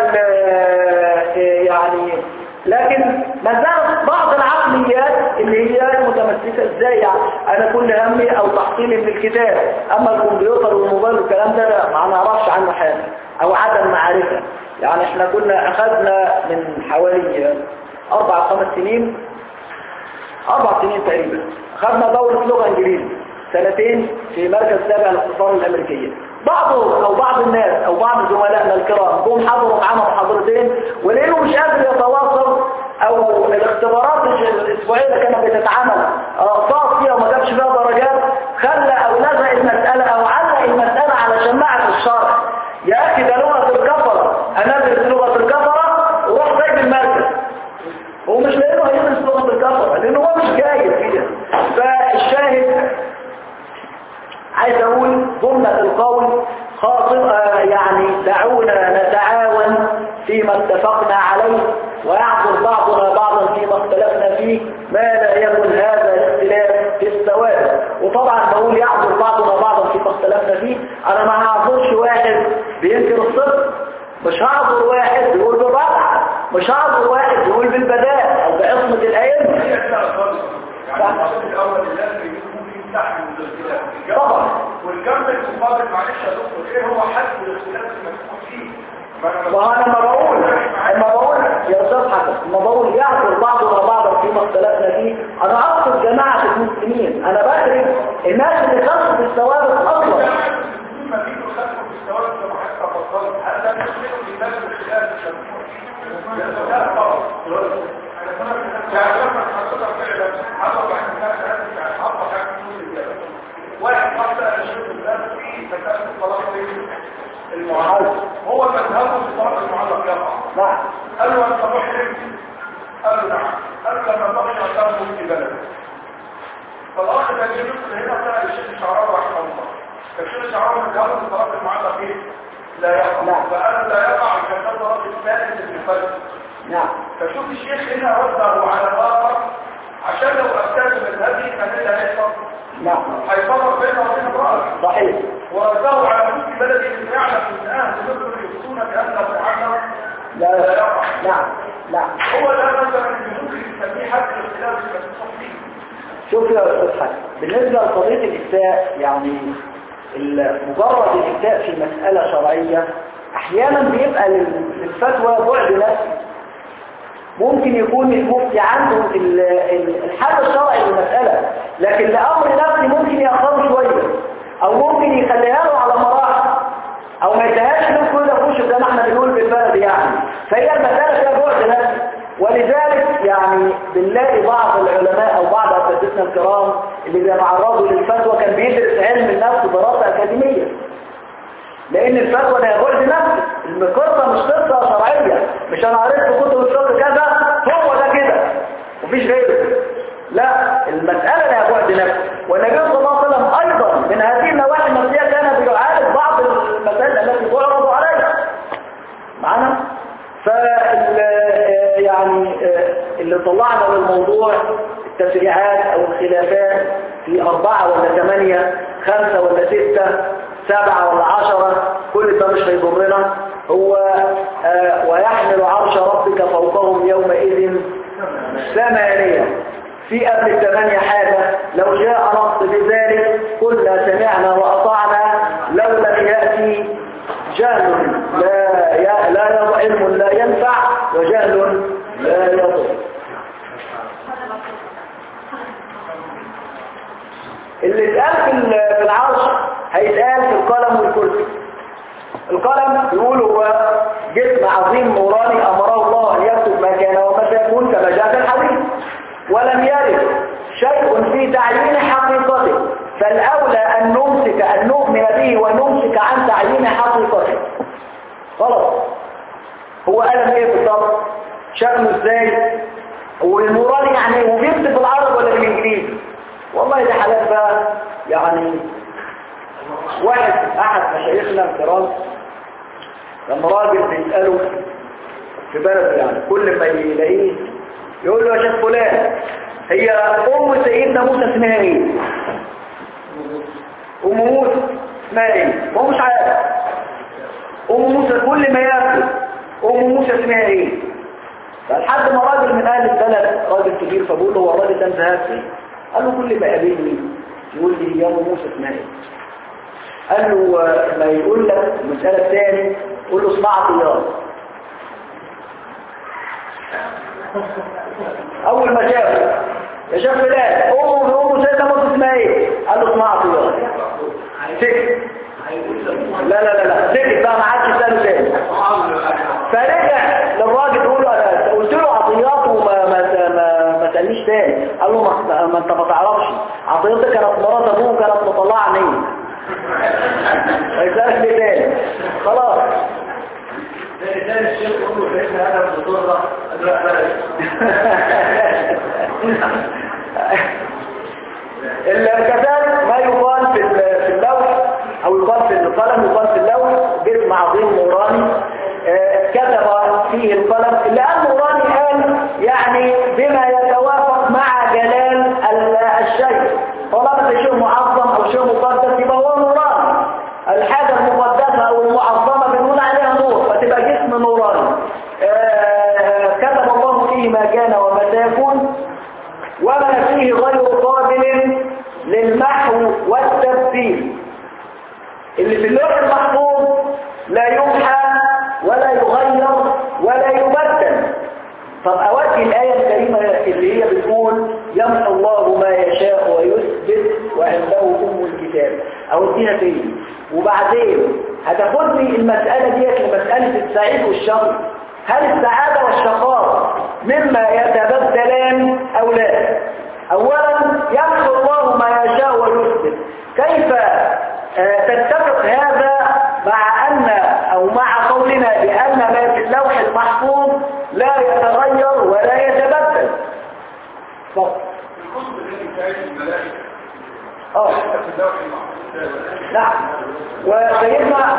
يعني لكن ما زالت بعض العقليات اللي هي متمسكة ازاي يعني انا كل همي او تحصيلي من الكتاب اما الكمبيوتر والموبايل والكلام ده لا، ما نعرفش عنه حاجة او عدم معرفة يعني احنا كنا اخذنا من حوالي اربع خمس سنين اربع سنين تقريبا اخذنا دورة لغة انجليزي سنتين في مركز تابع للاقتصاد الامريكية بعضهم او بعض الناس او بعض زملائنا الكرام جم حضروا معانا محاضرتين ولانه مش قادر يتواصل او الاختبارات الاسبوعيه اللي كانت بتتعمل صار فيها وما جابش فيها درجات خلى او لزق المساله او علق المساله على شماعه الشرع يا اخي ده لغه الكفره انا ادرس لغه الكفره وروح سايب المركز هو مش لانه هيدرس لغه الكفره لانه هو مش جاي فيها فالشاهد عايز اقول جملة القول خاطئة يعني دعونا نتعاون فيما اتفقنا عليه ويعذر بعضنا بعضا فيما اختلفنا فيه ما لا يكن هذا الاختلاف في السواد وطبعا بقول يعذر بعضنا بعضا فيما اختلفنا فيه انا ما هعذرش واحد بينكر الصدق مش هعذر واحد بيقول بالرفع مش هعذر واحد بيقول بالبداء او بعصمة الائمة هي كده خالص يعني الشيء الاول اللي لازم يكون فيه مساحه من الاختلاف طبعا والجنب المقابل معلش يا دكتور ايه هو حد الاختلاف المسموح فيه ما أنا ما هو انا ما بقول لما بقول يا استاذ حسن لما بقول يعذر بعضنا بعضا فيما اختلفنا فيه انا اقصد جماعة المسلمين انا بخرج الناس اللي خلصوا في الثوابت اصلا ما فيه خلفه في السواد كما حتى فصلت هل ده يدخل في باب الاختلاف المسموح فيه؟ لا طبعا يعني لما حضرتك فعلا حضر عن الناس هذه يعني حضر حاجه كل الجبل واحد واحده الشيخ الناس في مساله الطلاق المعلق هو مذهبه في الطلاق المعلق يقع نعم قال له انت محرم قال له نعم قال له لما ترجع تنظر في بلدك فالاخ ده جه مصر هنا سال الشيخ شعراوي رحمه الله الشيخ شعراوي مذهبه في الطلاق المعلق ايه؟ لا يقع نعم. فقال لا يقع عشان ده الطلاق الثالث اللي الفرد نعم فشوف الشيخ هنا رده على الاخر عشان لو افتاد مذهبي كان ايه اللي هيحصل؟ نعم هيفرق بينه وبين امرأة صحيح ورده على ملك بلده ان يعلم ان اهل مصر يفتون بان المعلق لا لا يقع نعم نعم هو ده مثلا اللي ممكن يسميه حد الاختلاف المسموح فيه شوف يا أستاذ حسن بالنسبة لقضية الإفتاء يعني ال- مجرد الإفتاء في مسألة شرعية أحيانا بيبقى لل- للفتوى بعد نفسي ممكن يكون المفتي عنده ال- ال- الحل الشرعي للمسألة لكن لأمر نفسي ممكن يأخره شوية أو ممكن يخليها له على مراحل أو ما يدهاش له كل ده زي ما احنا بنقول بالبلد يعني فهي المسألة فيها بعد نفسي ولذلك يعني بنلاقي بعض العلماء او بعض اساتذتنا الكرام اللي بيتعرضوا للفتوى كان بيدرس علم النفس دراسه اكاديميه لان الفتوى ده بعد نفسي القصه مش قصه شرعيه مش انا قريت في كتب الفقه كذا هو ده كده مفيش غيره لا المساله لها بعد نفسي والنبي صلى الله عليه وسلم ايضا من هذه النواحي النفسيه كان بيعالج بعض المسائل التي تعرض عليها معنا فال يعني اللي طلعنا للموضوع التفريعات او الخلافات في اربعة ولا ثمانية خمسة ولا ستة سبعة ولا عشرة كل ده مش هيضرنا هو آه، ويحمل عرش ربك فوقهم يومئذ ثمانية في قبل الثمانية حاجة لو جاء نص بذلك قلنا سمعنا وأطعنا لو لم يأتي جهل لا ي... لا يض... علم لا ينفع وجهل لا يضر اللي اتقال في ال- في العرش هيتقال في القلم والكرسي القلم يقول هو جسم عظيم نوراني امره الله ان يكتب ما كان وما سيكون كما جاء في الحديث ولم يرد شيء في تعيين حقيقته فالاولى ان نمسك ان نؤمن به ونمسك عن تعيين حقيقته خلاص هو قلم ايه بالظبط شكله ازاي والنوراني يعني ايه وبيكتب بالعربي ولا بالانجليزي والله ده حاجات بقى يعني واحد احد مشايخنا الكرام لما راجل بيسأله في بلده يعني كل ما يلاقيه يقول له يا شيخ فلان هي ام سيدنا موسى اسمها ايه ام موسى اسمها ايه هو مش عارف ام موسى كل ما ياكل ام موسى اسمها ايه فلحد ما راجل من اهل البلد راجل كبير فبقول له هو الراجل ده انتهى ايه قال له كل ما يقابلني يقول لي يا ام موسى اسمها ايه قال له آه، ما يقول لك المسألة الثاني قول له اسمع طيار اول ما شافه يا شاف فلان امه امه سيدنا موسى اسمها ايه قال له اسمع طيار سكت لا لا لا لا سكت بقى ما عادش يساله تاني فرجع للراجل يقول له انا قلت له عطيات وما ما ما, ما سالنيش تاني قال له ما, ما انت ما تعرفش عطيتك كانت مرات ابوه كانت مطلعه نيه هيسالك ليه تاني خلاص ثاني الشيخ يقول له فإن هذا بضرة كذلك ما يقال في ال- في اللوح او يقال في القلم يقال في اللوح جسم عظيم نوراني آه، كتب فيه القلم لأن نوراني قال يعني بما يتوافق مع جلال ال- الشيء طالما ده شيء معظم او شيء مقدس يبقى هو نوراني الحاجة المقدسة او المعظمة بنقول عليها نور فتبقى جسم ما كان ومتى يكون وما فيه غير قابل للمحو والتبديل اللي في اللوح المحفوظ لا يمحى ولا يغير ولا يبدل طب أوجه الآية الكريمة اللي هي بتقول يمحو الله ما يشاء ويثبت وعنده أم الكتاب أوديها فين وبعدين هتاخدني المسألة ديت لمسألة السعيد والشر هل السعادة والشقاء مما يتبدلان أو لا أولا يمحو الله ما يشاء ويثبت كيف آه، تتفق هذا مع أن أو مع قولنا بأن ما في اللوح المحفوظ لا يتغير ولا يتبدل فقط الكتب التي كانت الملائكة اه في اللوح المحفوظ نعم وسيدنا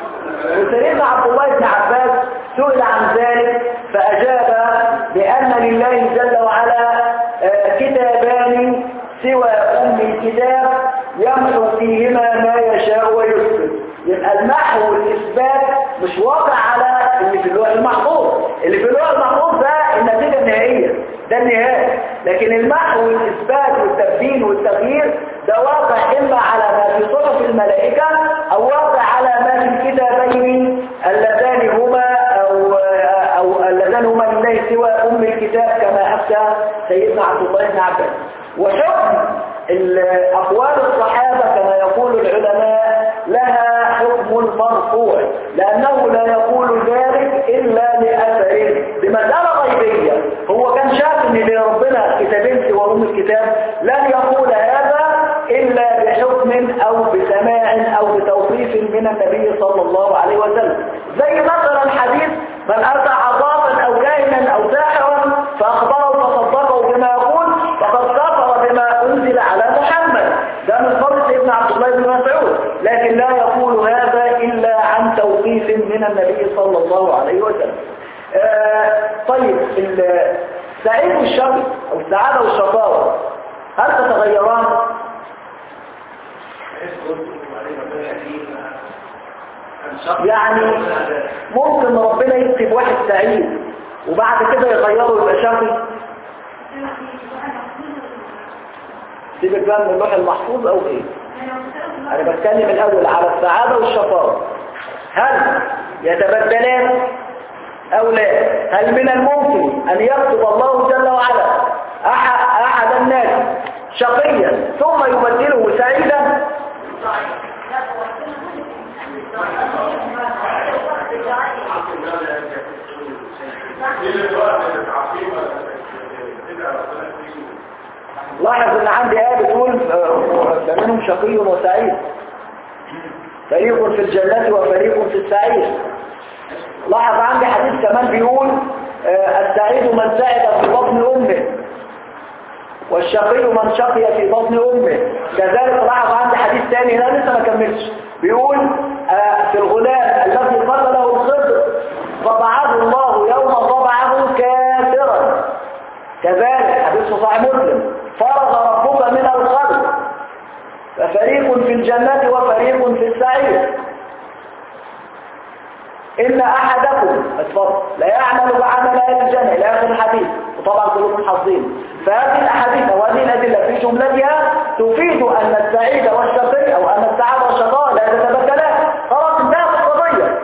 وسيدنا عبد الله بن عباس سئل عن ذلك فأجاب بأن لله جل وعلا آه، كتابان سوى أم الكتاب يمحو فيهما ما يشاء ويثبت يبقى المحو والإثبات مش واقع على اللي في اللوح المحفوظ اللي في اللوح المحفوظ ده النتيجة النهائية ده النهاية لكن المحو والإثبات والتبديل والتغيير ده واقع إما على ما في صحف الملائكة أو واقع على ما في الكتابين اللذان هما أو, أو اللذان هما لله سوى أم الكتاب كما أفتى سيدنا عبد الله بن عباس وحكم ال- أقوال الصحابة كما يقول العلماء لها حكم المرفوع لأنه لا يقول ذلك إلا لأثره بمسألة غيبية هو كان شاف ان لربنا كتابين سوى أم الكتاب لن يقول هذا إلا بحكم أو بسماع أو بتوصيف من النبي صلى الله عليه وسلم زي مثلا حديث من أتى عظاما أو كاهنا أو ساحرا فأخبره فصدقه بما يقول فقد كفر بما أنزل على محمد ده من قول سيدنا عبد الله بن مسعود لكن لا يقول هذا إلا عن توقيف من النبي صلى الله عليه وسلم آه طيب السعيد والشر أو السعادة والشقاوة هل تتغيران؟ يعني ممكن ربنا يكتب واحد سعيد وبعد كده يغيره يبقى شقي سيبك بقى من اللوح المحفوظ او ايه انا بتكلم الاول على السعادة والشقاوة هل يتبدلان او لا هل من الممكن ان يكتب الله جل وعلا احد, أحد الناس شقيا ثم يبدله سعيدا لاحظ ان عندي آية بتقول آه، فمنهم شقي وسعيد فريق في الجنة وفريق في السعير لاحظ عندي حديث كمان بيقول آه، السعيد من سعد في بطن أمه والشقي من شقي في بطن أمه كذلك لاحظ عندي حديث ثاني هنا لسه ما كملش بيقول آه، في الغلام الذي قال له الخضر طبعه الله يوم طبعه كافرا كذلك حديث صحيح مسلم فرض ربك من الخلق ففريق في الجنة وفريق في السعير إن أحدكم اتفضل لا يعمل بعمل أهل الجنة إلى آخر الحديث وطبعا كلكم حافظين فهذه الأحاديث أو هذه الأدلة في جملتها تفيد أن السعيد والشقي أو أن السعادة والشقاء لا يتبدلان خلاص انتهت القضية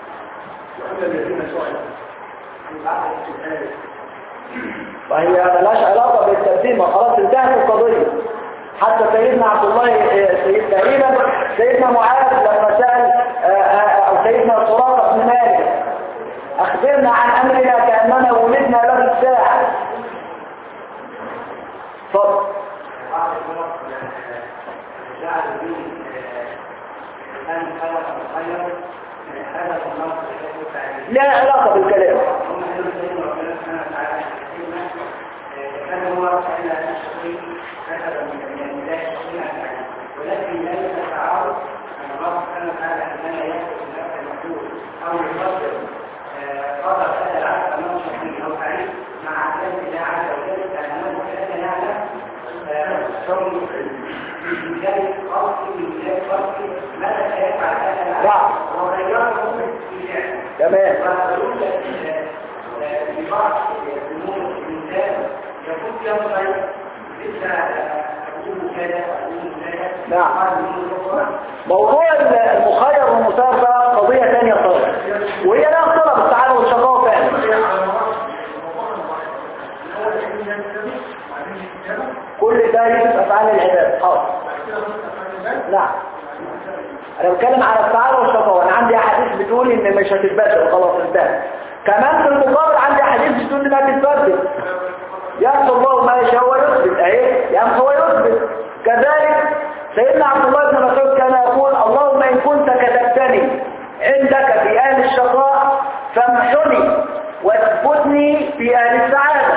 فهي ملهاش علاقة بالتبديل ما خلاص انتهت القضية حتى سيدنا عبد الله سيد تقريبا سيدنا معاذ لما سأل آه، آه، أو سيدنا سراقة بن مالك أخبرنا عن أمرنا كأننا ولدنا له الساعة اتفضل لا علاقة بالكلام ولكن لا يتعارض ان الله سبحانه وتعالى عندما يحدث نفس المحدود او يفضل قدر هذا العبد امام شخصي او تعريف مع عدم الله عز وجل لانه كان يعلم كون من ذلك قصدي من ذلك قصدي ماذا سيفعل هذا العبد نعم. وغيره في فعله تمام ويوجد في بعض الامور يوم خير مثل أقول كذا أقول كذا نعم. قال من الأخرى موضوع المخير والمسار ده قضية تانية خالص وهي لها صلة بالسعادة والشقاوة فعلا كل ده يجب أفعال العباد حاضر نعم أنا بتكلم على السعادة والشقاوة أنا عندي أحاديث بتقول إن مش هتتبدل خلاص انتهى كمان في المقابل عندي أحاديث بتقول إنها تتبدل يمحو الله ما يشاء ويثبت اهي يمحو ويثبت كذلك سيدنا عبد الله بن مسعود كان يقول اللهم ان كنت كتبتني عندك في اهل الشقاء فامحني واثبتني في اهل السعاده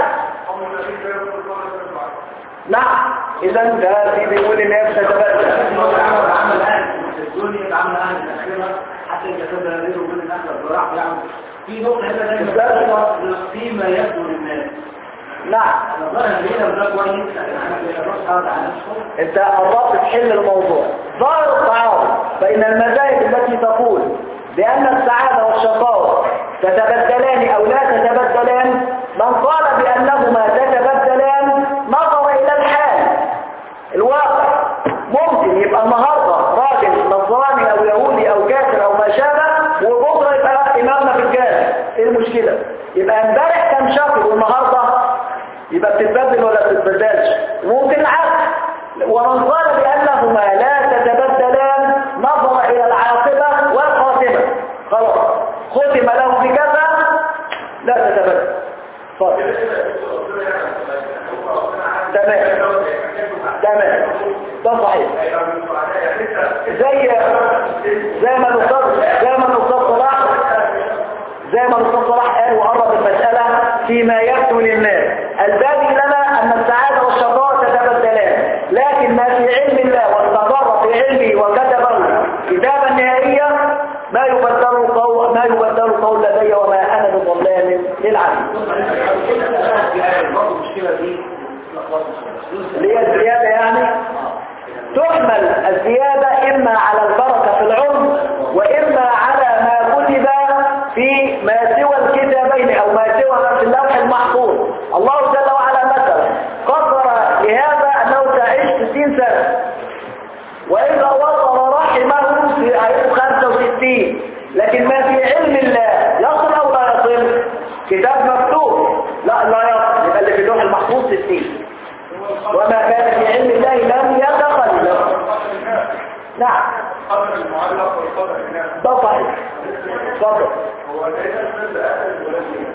نعم اذا ده في بيقول ان هي بتتبدل عمل أهل الدنيا عمل أهل الأخيرة حتى إذا كان بينه وبين الناس الزراعة يعني في نقطة هنا دايما فيما يبدو للناس نعم الظاهر هنا ده كويس لكن أنا بيروح هذا على نفسه انت قربت تحل الموضوع ظاهر التعارض بين المذاهب التي تقول بأن السعادة والشقاوة تتبدلان أو لا تتبدلان من قال بأنهما تتبدلان نظر إلى الحال الواقع ممكن يبقى النهاردة راجل نصراني أو يهودي أو كافر أو ما شابه وبكرة يبقى إمامنا في الجامع إيه المشكلة؟ يبقى امبارح كان شاكر والنهاردة يبقى بتتبدل ولا بتتبدلش ممكن العكس ومن قال بأنهما لا تتبدلان نظر إلى العاقبة والخاتمة خلاص ختم له بكذا لا تتبدل فضل. تمام تمام ده صحيح زي زي ما الاستاذ زي ما الاستاذ صلاح زي ما الاستاذ صلاح قال وقرب المسألة فيما يبدو للناس البادي لنا أن السعادة والشقاء تتبدلان لكن ما في علم الله واستقر في علمه وكتبه كتابا نهائيا ما يبدل قول ما يبدل قول لدي وما أنا بظلام للعبد برضه المشكلة دي اللي هي الزيادة يعني تحمل الزيادة إما على البركة في العمر وإما على ما كتب في ما سوى الكتابين أو ما سوى في اللوح المحفوظ الله جل وعلا مثلا قدر لهذا أنه تعيش 60 سنة وإذا وصل رحمه في عيب 65 لكن ما في علم الله يصل أو لا يصل كتاب مكتوب لا لا يصل يبقى اللي في اللوح المحفوظ 60 وما كان في علم الله لم يتخلف نعم قدر المعلق والقدر الناس ده صحيح اتفضل هو ليس أهل ولا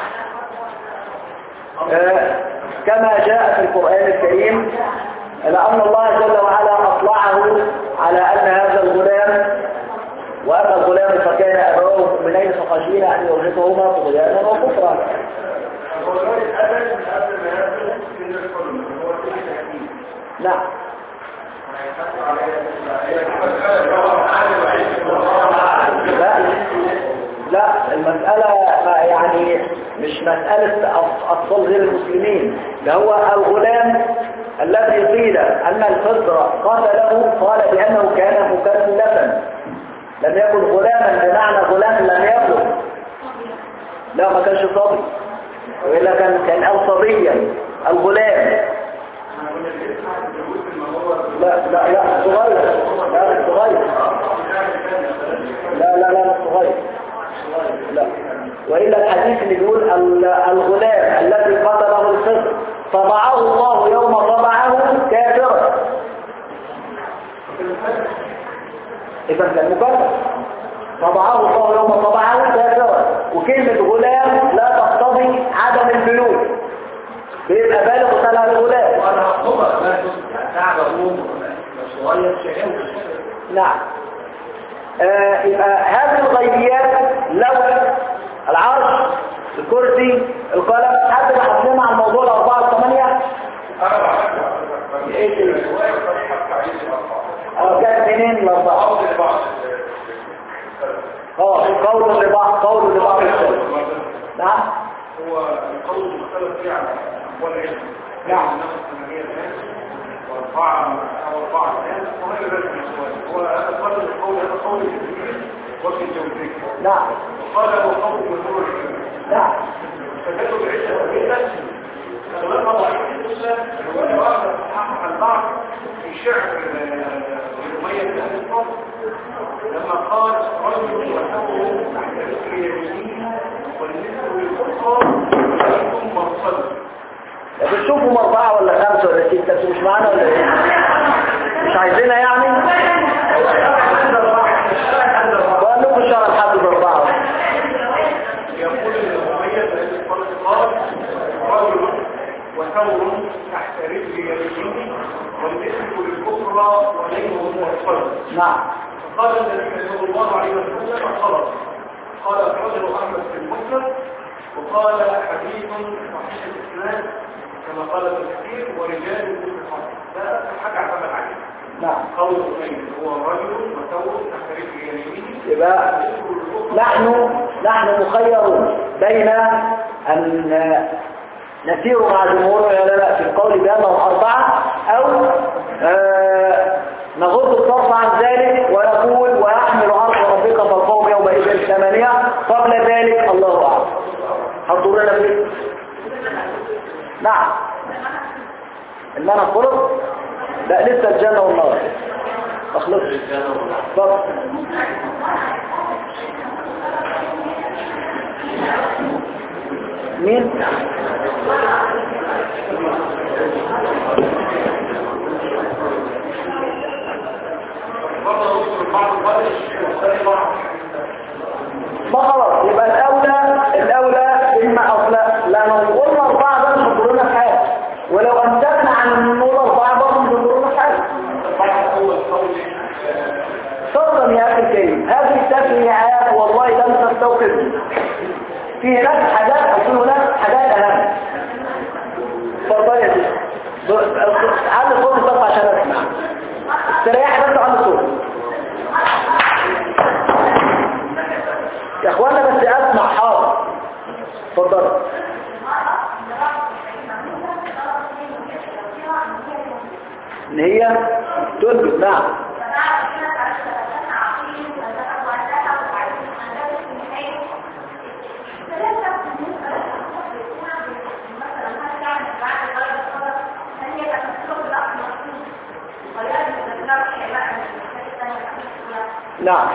آه، كما جاء في القرآن الكريم لأن الله جل وعلا أطلعه على أن هذا الغلام وأما الغلام فكان أبواه مؤمنين فخشينا أن يرهقهما طغيانا وكفرا هو ذلك أبد من قبل ما يبدو من الكل هو كل تأكيد نعم لا لا المسألة ما يعني مش مسألة أط- أطفال غير المسلمين ده هو الغلام الذي قيل أن الفطرة قتله قال بأنه كان مكلفا لم يكن غلاما بمعنى غلام لم يبلغ لا ما كانش صبي وإلا كان كان أو صبيا الغلام لا لا لا صغير لا صغير لا لا لا مش صغير لا وإلا الحديث اللي بيقول ال- الغلام الذي قتله الفطر طبعه الله يوم طبعه كافرا إذا كان مكفر طبعه الله يوم طبعه كافرا وكلمة غلام لا تقتضي عدم البلوغ بيبقى بالغ طلع الغلام وانا هخطبها بس تعب ابوه صغير شيء نعم آه يبقى هذه الغيبيات لو العرش الكرسي القلم حد ما حطينا على الموضوع الأربعة والثمانية ايه كده؟ اه جت منين الأربعة؟ اه قول لبعض قول لبعض السلف نعم هو القول المختلف فيه على أقوال العلم نعم. النفس الثمانية الناس وأربعة أو أربعة الناس وهي ذلك السؤال هو هذا قول القول هذا قول الجمهور وفي الجوزية نعم وقال هو قول جمهور العلم نعم فكانوا بعيشة وفي نفسه فلما ضعيف شعر أمية بن أبي الفضل لما قال رجل وثوره تحت رجل يمينه والنسر الأخرى عليكم مرصد بتشوفوا مربعة ولا خمسة ولا ستة انتوا مش معانا ولا ايه مش عايزينها يعني بقول لكم الشهر لحد باربعة يقول الأمية بن أبي الفضل قال رجل وثور تحت رجل يمينه والنسر الأخرى عليكم مرصد نعم قال النبي صلى الله عليه وسلم خلص قال أخرجه أحمد في المسند وقال حديث صحيح الإسلام كما قال ابن كثير ورجال في الحق ده حاجة اعتمد عليه نعم قول الخير هو رجل وثور تحت رجل يمينه يبقى نحن نحن مخيرون بين أن نسير مع جمهور العلماء في القول بأنهم أربعة أو آه، نغض الطرف عن ذلك ونقول ويحمل عرش ربك فالقوم يومئذ ثمانية قبل ذلك الله أعلم هتضرنا فيه نعم المنع خلص لا لسه الجنة والنار ما خلصش اتفضل. مين برضه يذكر بعض الوقت مختلفة ما خلاص يبقى الأولى الأولى إما أصلا لا نقول أربعة ده مش هتضرنا في حاجة ولو أمسكنا عن نقول أربعة برضه مش هتضرنا في حاجة أول قول صدقا يا أخي الكريم هذه التفريعات والله لم تستوقفني في هناك حاجات أو في هناك حاجات أهم اتفضل يا سيدي ب- علي صوتي بس عشان أسمع استريح بس علي صوتي يا اخوانا بس اسمع حاضر اتفضل ان هي تلبس نعم نعم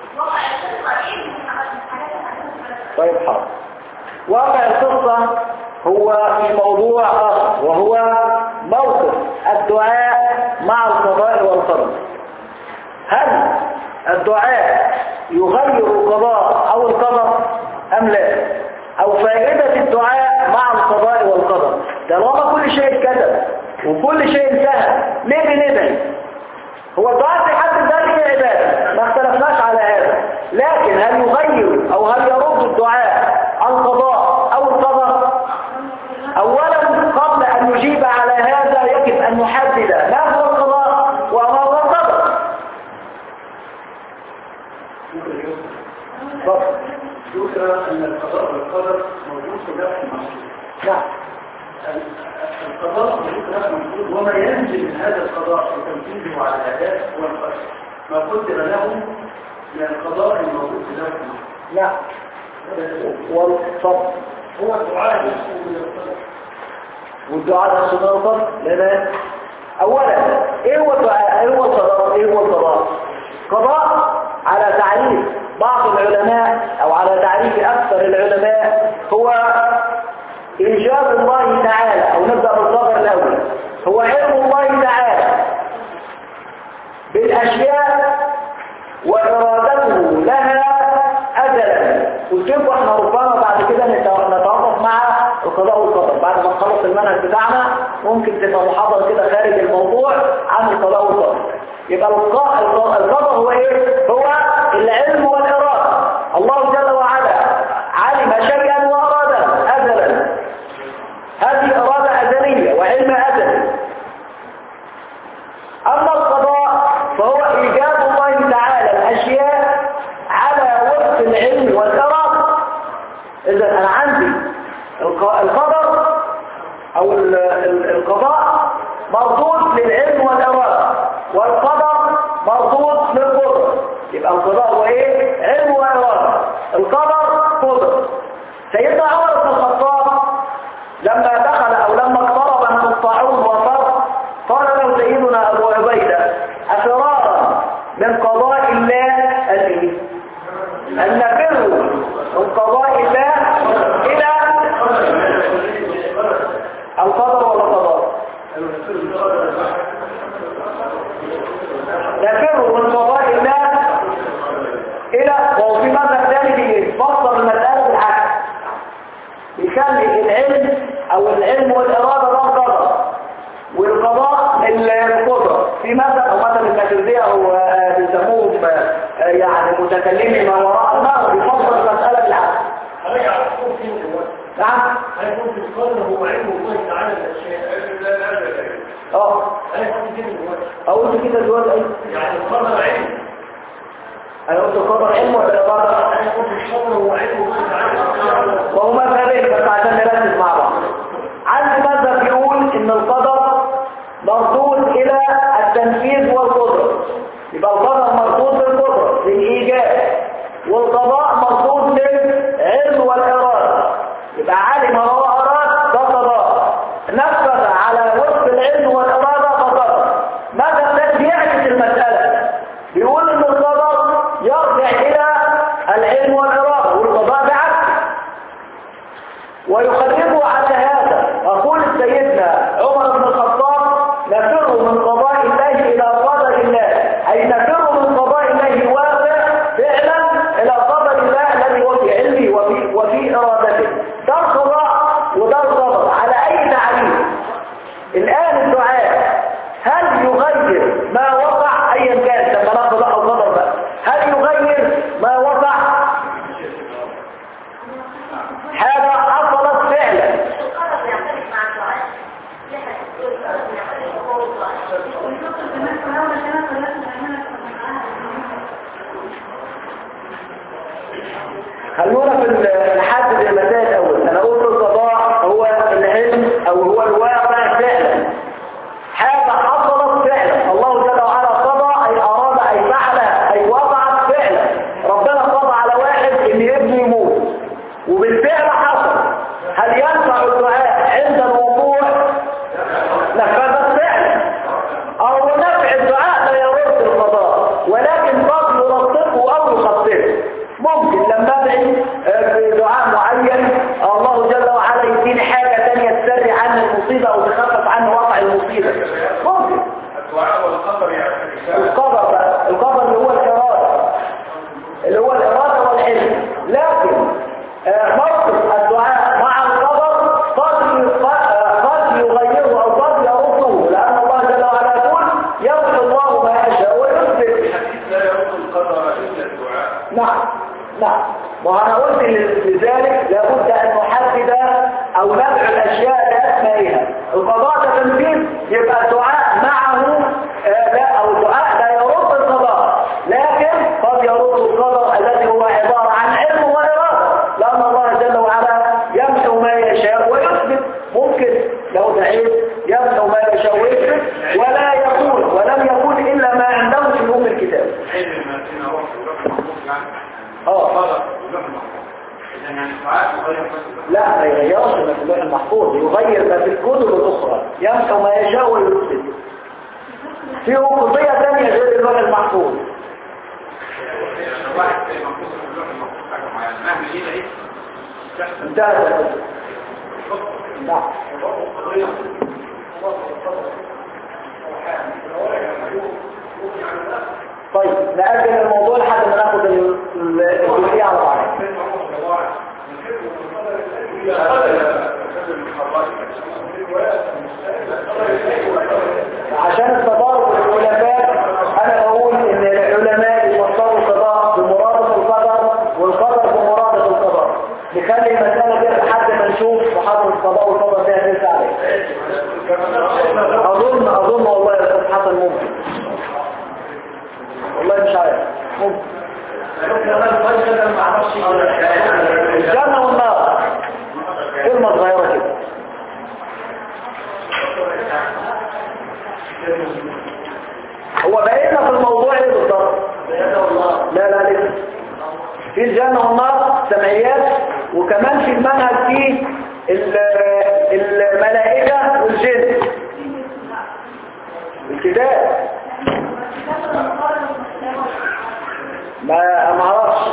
طيب حاضر واقع القصة هو في موضوع آخر وهو موقف الدعاء مع القضاء والقدر هل الدعاء يغير القضاء أو القدر أم لا أو فائدة الدعاء مع القضاء والقدر طالما كل شيء اتكتب وكل شيء انتهى ليه بندعي هو الدعاء في حد ذاته عبادة ما اختلفناش على هذا لكن هل يغير او هل يرد الدعاء القضاء او القدر اولا قبل ان نجيب على هذا يجب ان نحدد ما هو القضاء وما هو القدر اتفضل. ذكر أن القضاء والقدر موجود في لوح المحفوظ نعم القضاء موجود في لوح المحفوظ وما ينزل من هذا القضاء وتنفيذه على الأداء هو القدر ما قدر له من القضاء الموجود في لوح المحفوظ نعم والصبر هو الدعاء نفسه من القدر والدعاء نفسه من القدر لماذا اولا ايه هو الدعاء ايه هو القضاء ايه هو القضاء قضاء على تعريف بعض العلماء او على تعريف اكثر العلماء هو إيجاب الله تعالى أو نبدأ بالخبر الأول هو علم الله تعالى بالأشياء وإرادته لها أزلا قلت لكم احنا ربما بعد كده نت- نتوقف مع القضاء والقدر بعد ما نخلص المنهج بتاعنا ممكن تبقى محاضرة كده خارج الموضوع عن القضاء والقدر يبقى الق- الق- القدر هو ايه؟ هو العلم والإرادة الله جل وعلا علم شيئا وأراده أزلا هذه إرادة أزلية وعلم أزلي أما القضاء فهو إيجاد الله تعالى الأشياء على وفق العلم والإرادة إذا أنا عندي الق- القدر أو ال- ال- القضاء مردود للعلم والإرادة والقدر مردود للقدر يبقى القضاء هو إيه؟ علم وإرادة القدر قدر سيدنا عمر بن الخطاب لما دخل أو لما اقترب من الطاعون وفر قال له سيدنا أبو عبيد العلم او العلم والاراده ده القدر والقضاء القدره في مثل او مثل الماتريديه او آه، بيسموه آه، يعني متكلمي ما وراء النار بيفصل المساله بالعكس هرجع أقول فين دلوقتي نعم هيكون في القدر هو علم الله تعالى الأشياء اه هيكون فين دلوقتي اقول كده دلوقتي ايه يعني القدر علم انا قلت القدر علم ولا اراده هيكون في القدر هو علم الله تعالى الأشياء وهو مذهبين بس عشان نركز مع بعض عندي مذهب بيقول ان القدر مردود الى التنفيذ والقدره يبقى القدر مردود للقدره للايجاب والقضاء مردود للعلم والاراده يبقى علم هو اراد ده قضاء نفذ على وفق العلم والاراده ده قدر مذهب ده بيعكس المساله بيقول ان القدر يرجع الى العلم والاراده والقضاء بعكس ويخرجه على هذا أقول سيدنا عمر بن الخطاب نفر من قضاء الله إلى قدر الله أي نفر من قضاء الله الواقع فعلا إلى قدر الله الذي هو في علمه وفي, وفي إرادته ده القضاء وده القدر على أي تعريف الآن الدعاء هل يغير ما وقع أيا كان لما ناخذ بقى القدر بقى هل يغير ما وقع حاجة حصلت فعلا القرض يعترف مع الدعاء لها القرض يعترف هو الدعاء والنقطة كمان فهو كمان ثلاثة أعمال خلونا في الحد المسائل الأول أنا قلت القضاء هو العلم أو هو الواقع فعلا حاجة حصلت فعلا الله جل وعلا قضى أي أراد أي فعل أي وقعت فعلا ربنا قضى على واحد إن ابنه يموت وبالفعل حصل هل ينفع الدعاء عند الوقوع نفذت فعلا أو نفع الدعاء لا يرد القضاء ولكن قد يرتقه أو يخطئه ممكن لما ادعي آه، في دعاء معين الله جل وعلا يديني حاجة تانية تسري عن المصيبة أو تخفف عن وقع المصيبة ممكن الدعاء والقدر يعني القدر بقى القدر اللي هو الإرادة اللي هو الإرادة والعلم لكن آه، موقف الدعاء مع القدر قد قد- قد يغيره أو قد يرده لأن الله جل وعلا يقول يمحو الله ما يشاء ويثبت الحديث لا يرد القدر إلا الدعاء نعم نعم وأنا قلت لذلك لابد أن نحدد أو ندعو الأشياء بأسمائها القضاء ده تنفيذ يبقى الدعاء معه آه، لا أو الدعاء لا يرد القضاء لكن قد يرد القدر الذي هو عبارة عن علم وإرادة لأن الله جل وعلا يمحو ما يشاء ويثبت ممكن لو دعيت يمحو ما يشاء ويثبت ولا يكون ولم يكون إلا ما عنده في أم الكتاب علم ما فينا هو في اللوح المحفوظ يعني اه قدر في اللوح المحفوظ إذا يعني الدعاء يغير بس لا ما يغيرش ما في اللوح المحفوظ يغير ما في الكتب الأخرى يمحو ما يشاء ويثبت في قضية ثانية غير اللوح المحفوظ يعني واحد محفوظ في اللوح المحفوظ حاجة معينة مهما ايه ده ايه تحصل انتهت القضية نعم طيب نأجل الموضوع لحد ما ناخد ال- ال- الجزئية على بعض عشان التضارب العلماء انا بقول ان العلماء يفسروا القضاء بمرادة القدر والقدر بمرادة القضاء نخلي المسألة دي لحد ما نشوف محاضرة القضاء والقدر فيها تنسى عليه اظن اظن والله يا استاذ حسن ممكن والله مش عارف ممكن الجنة والنار كلمة صغيرة كده هو بقينا في الموضوع ايه بالظبط لا لا لسه في الجنة والنار سمعيات وكمان في المنهج فيه ال- الملائكة والجن الكتاب ما ما اعرفش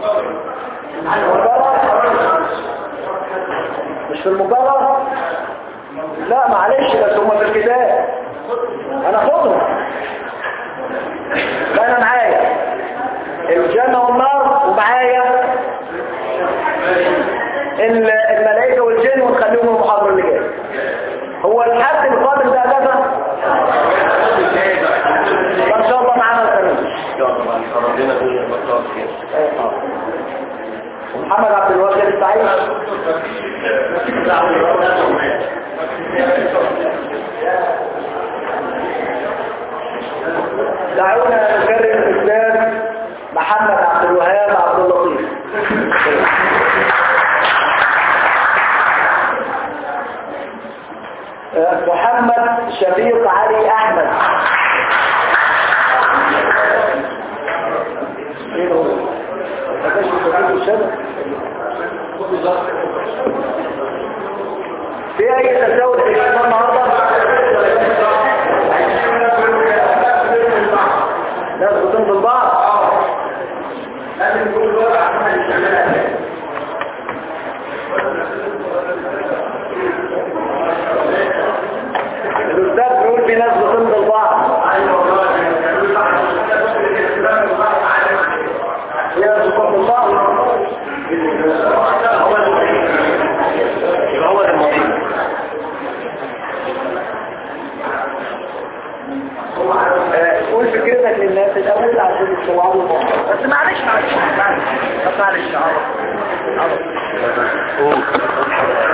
مش في المقرر لا معلش بس هم في الكتاب انا خدهم لا انا معايا الجنة والنار ومعايا ال- الملائكة والجن تاني يوم المحاضرة اللي جاية هو الحد القادم ده اجازة ان شاء الله معانا الخميس ربنا يكون المطار خير محمد عبد الوهاب السعيد دعونا نكرم الاستاذ محمد عبد الوهاب عبد اللطيف آه، محمد شفيق علي احمد ايه ده هو؟ ما كانش شفيق الشبه في اي تساؤل في الاسلام النهارده ناس بتنزل بعض الاستاذ بيقول في ناس بتنزل بعض في ناس بتنزل بعض يبقى هو ده المطلوب آه، قول فكرتك للناس الاول عشان يستوعبوا الموضوع بس معلش معلش معلش بس معلش عوض عوض قول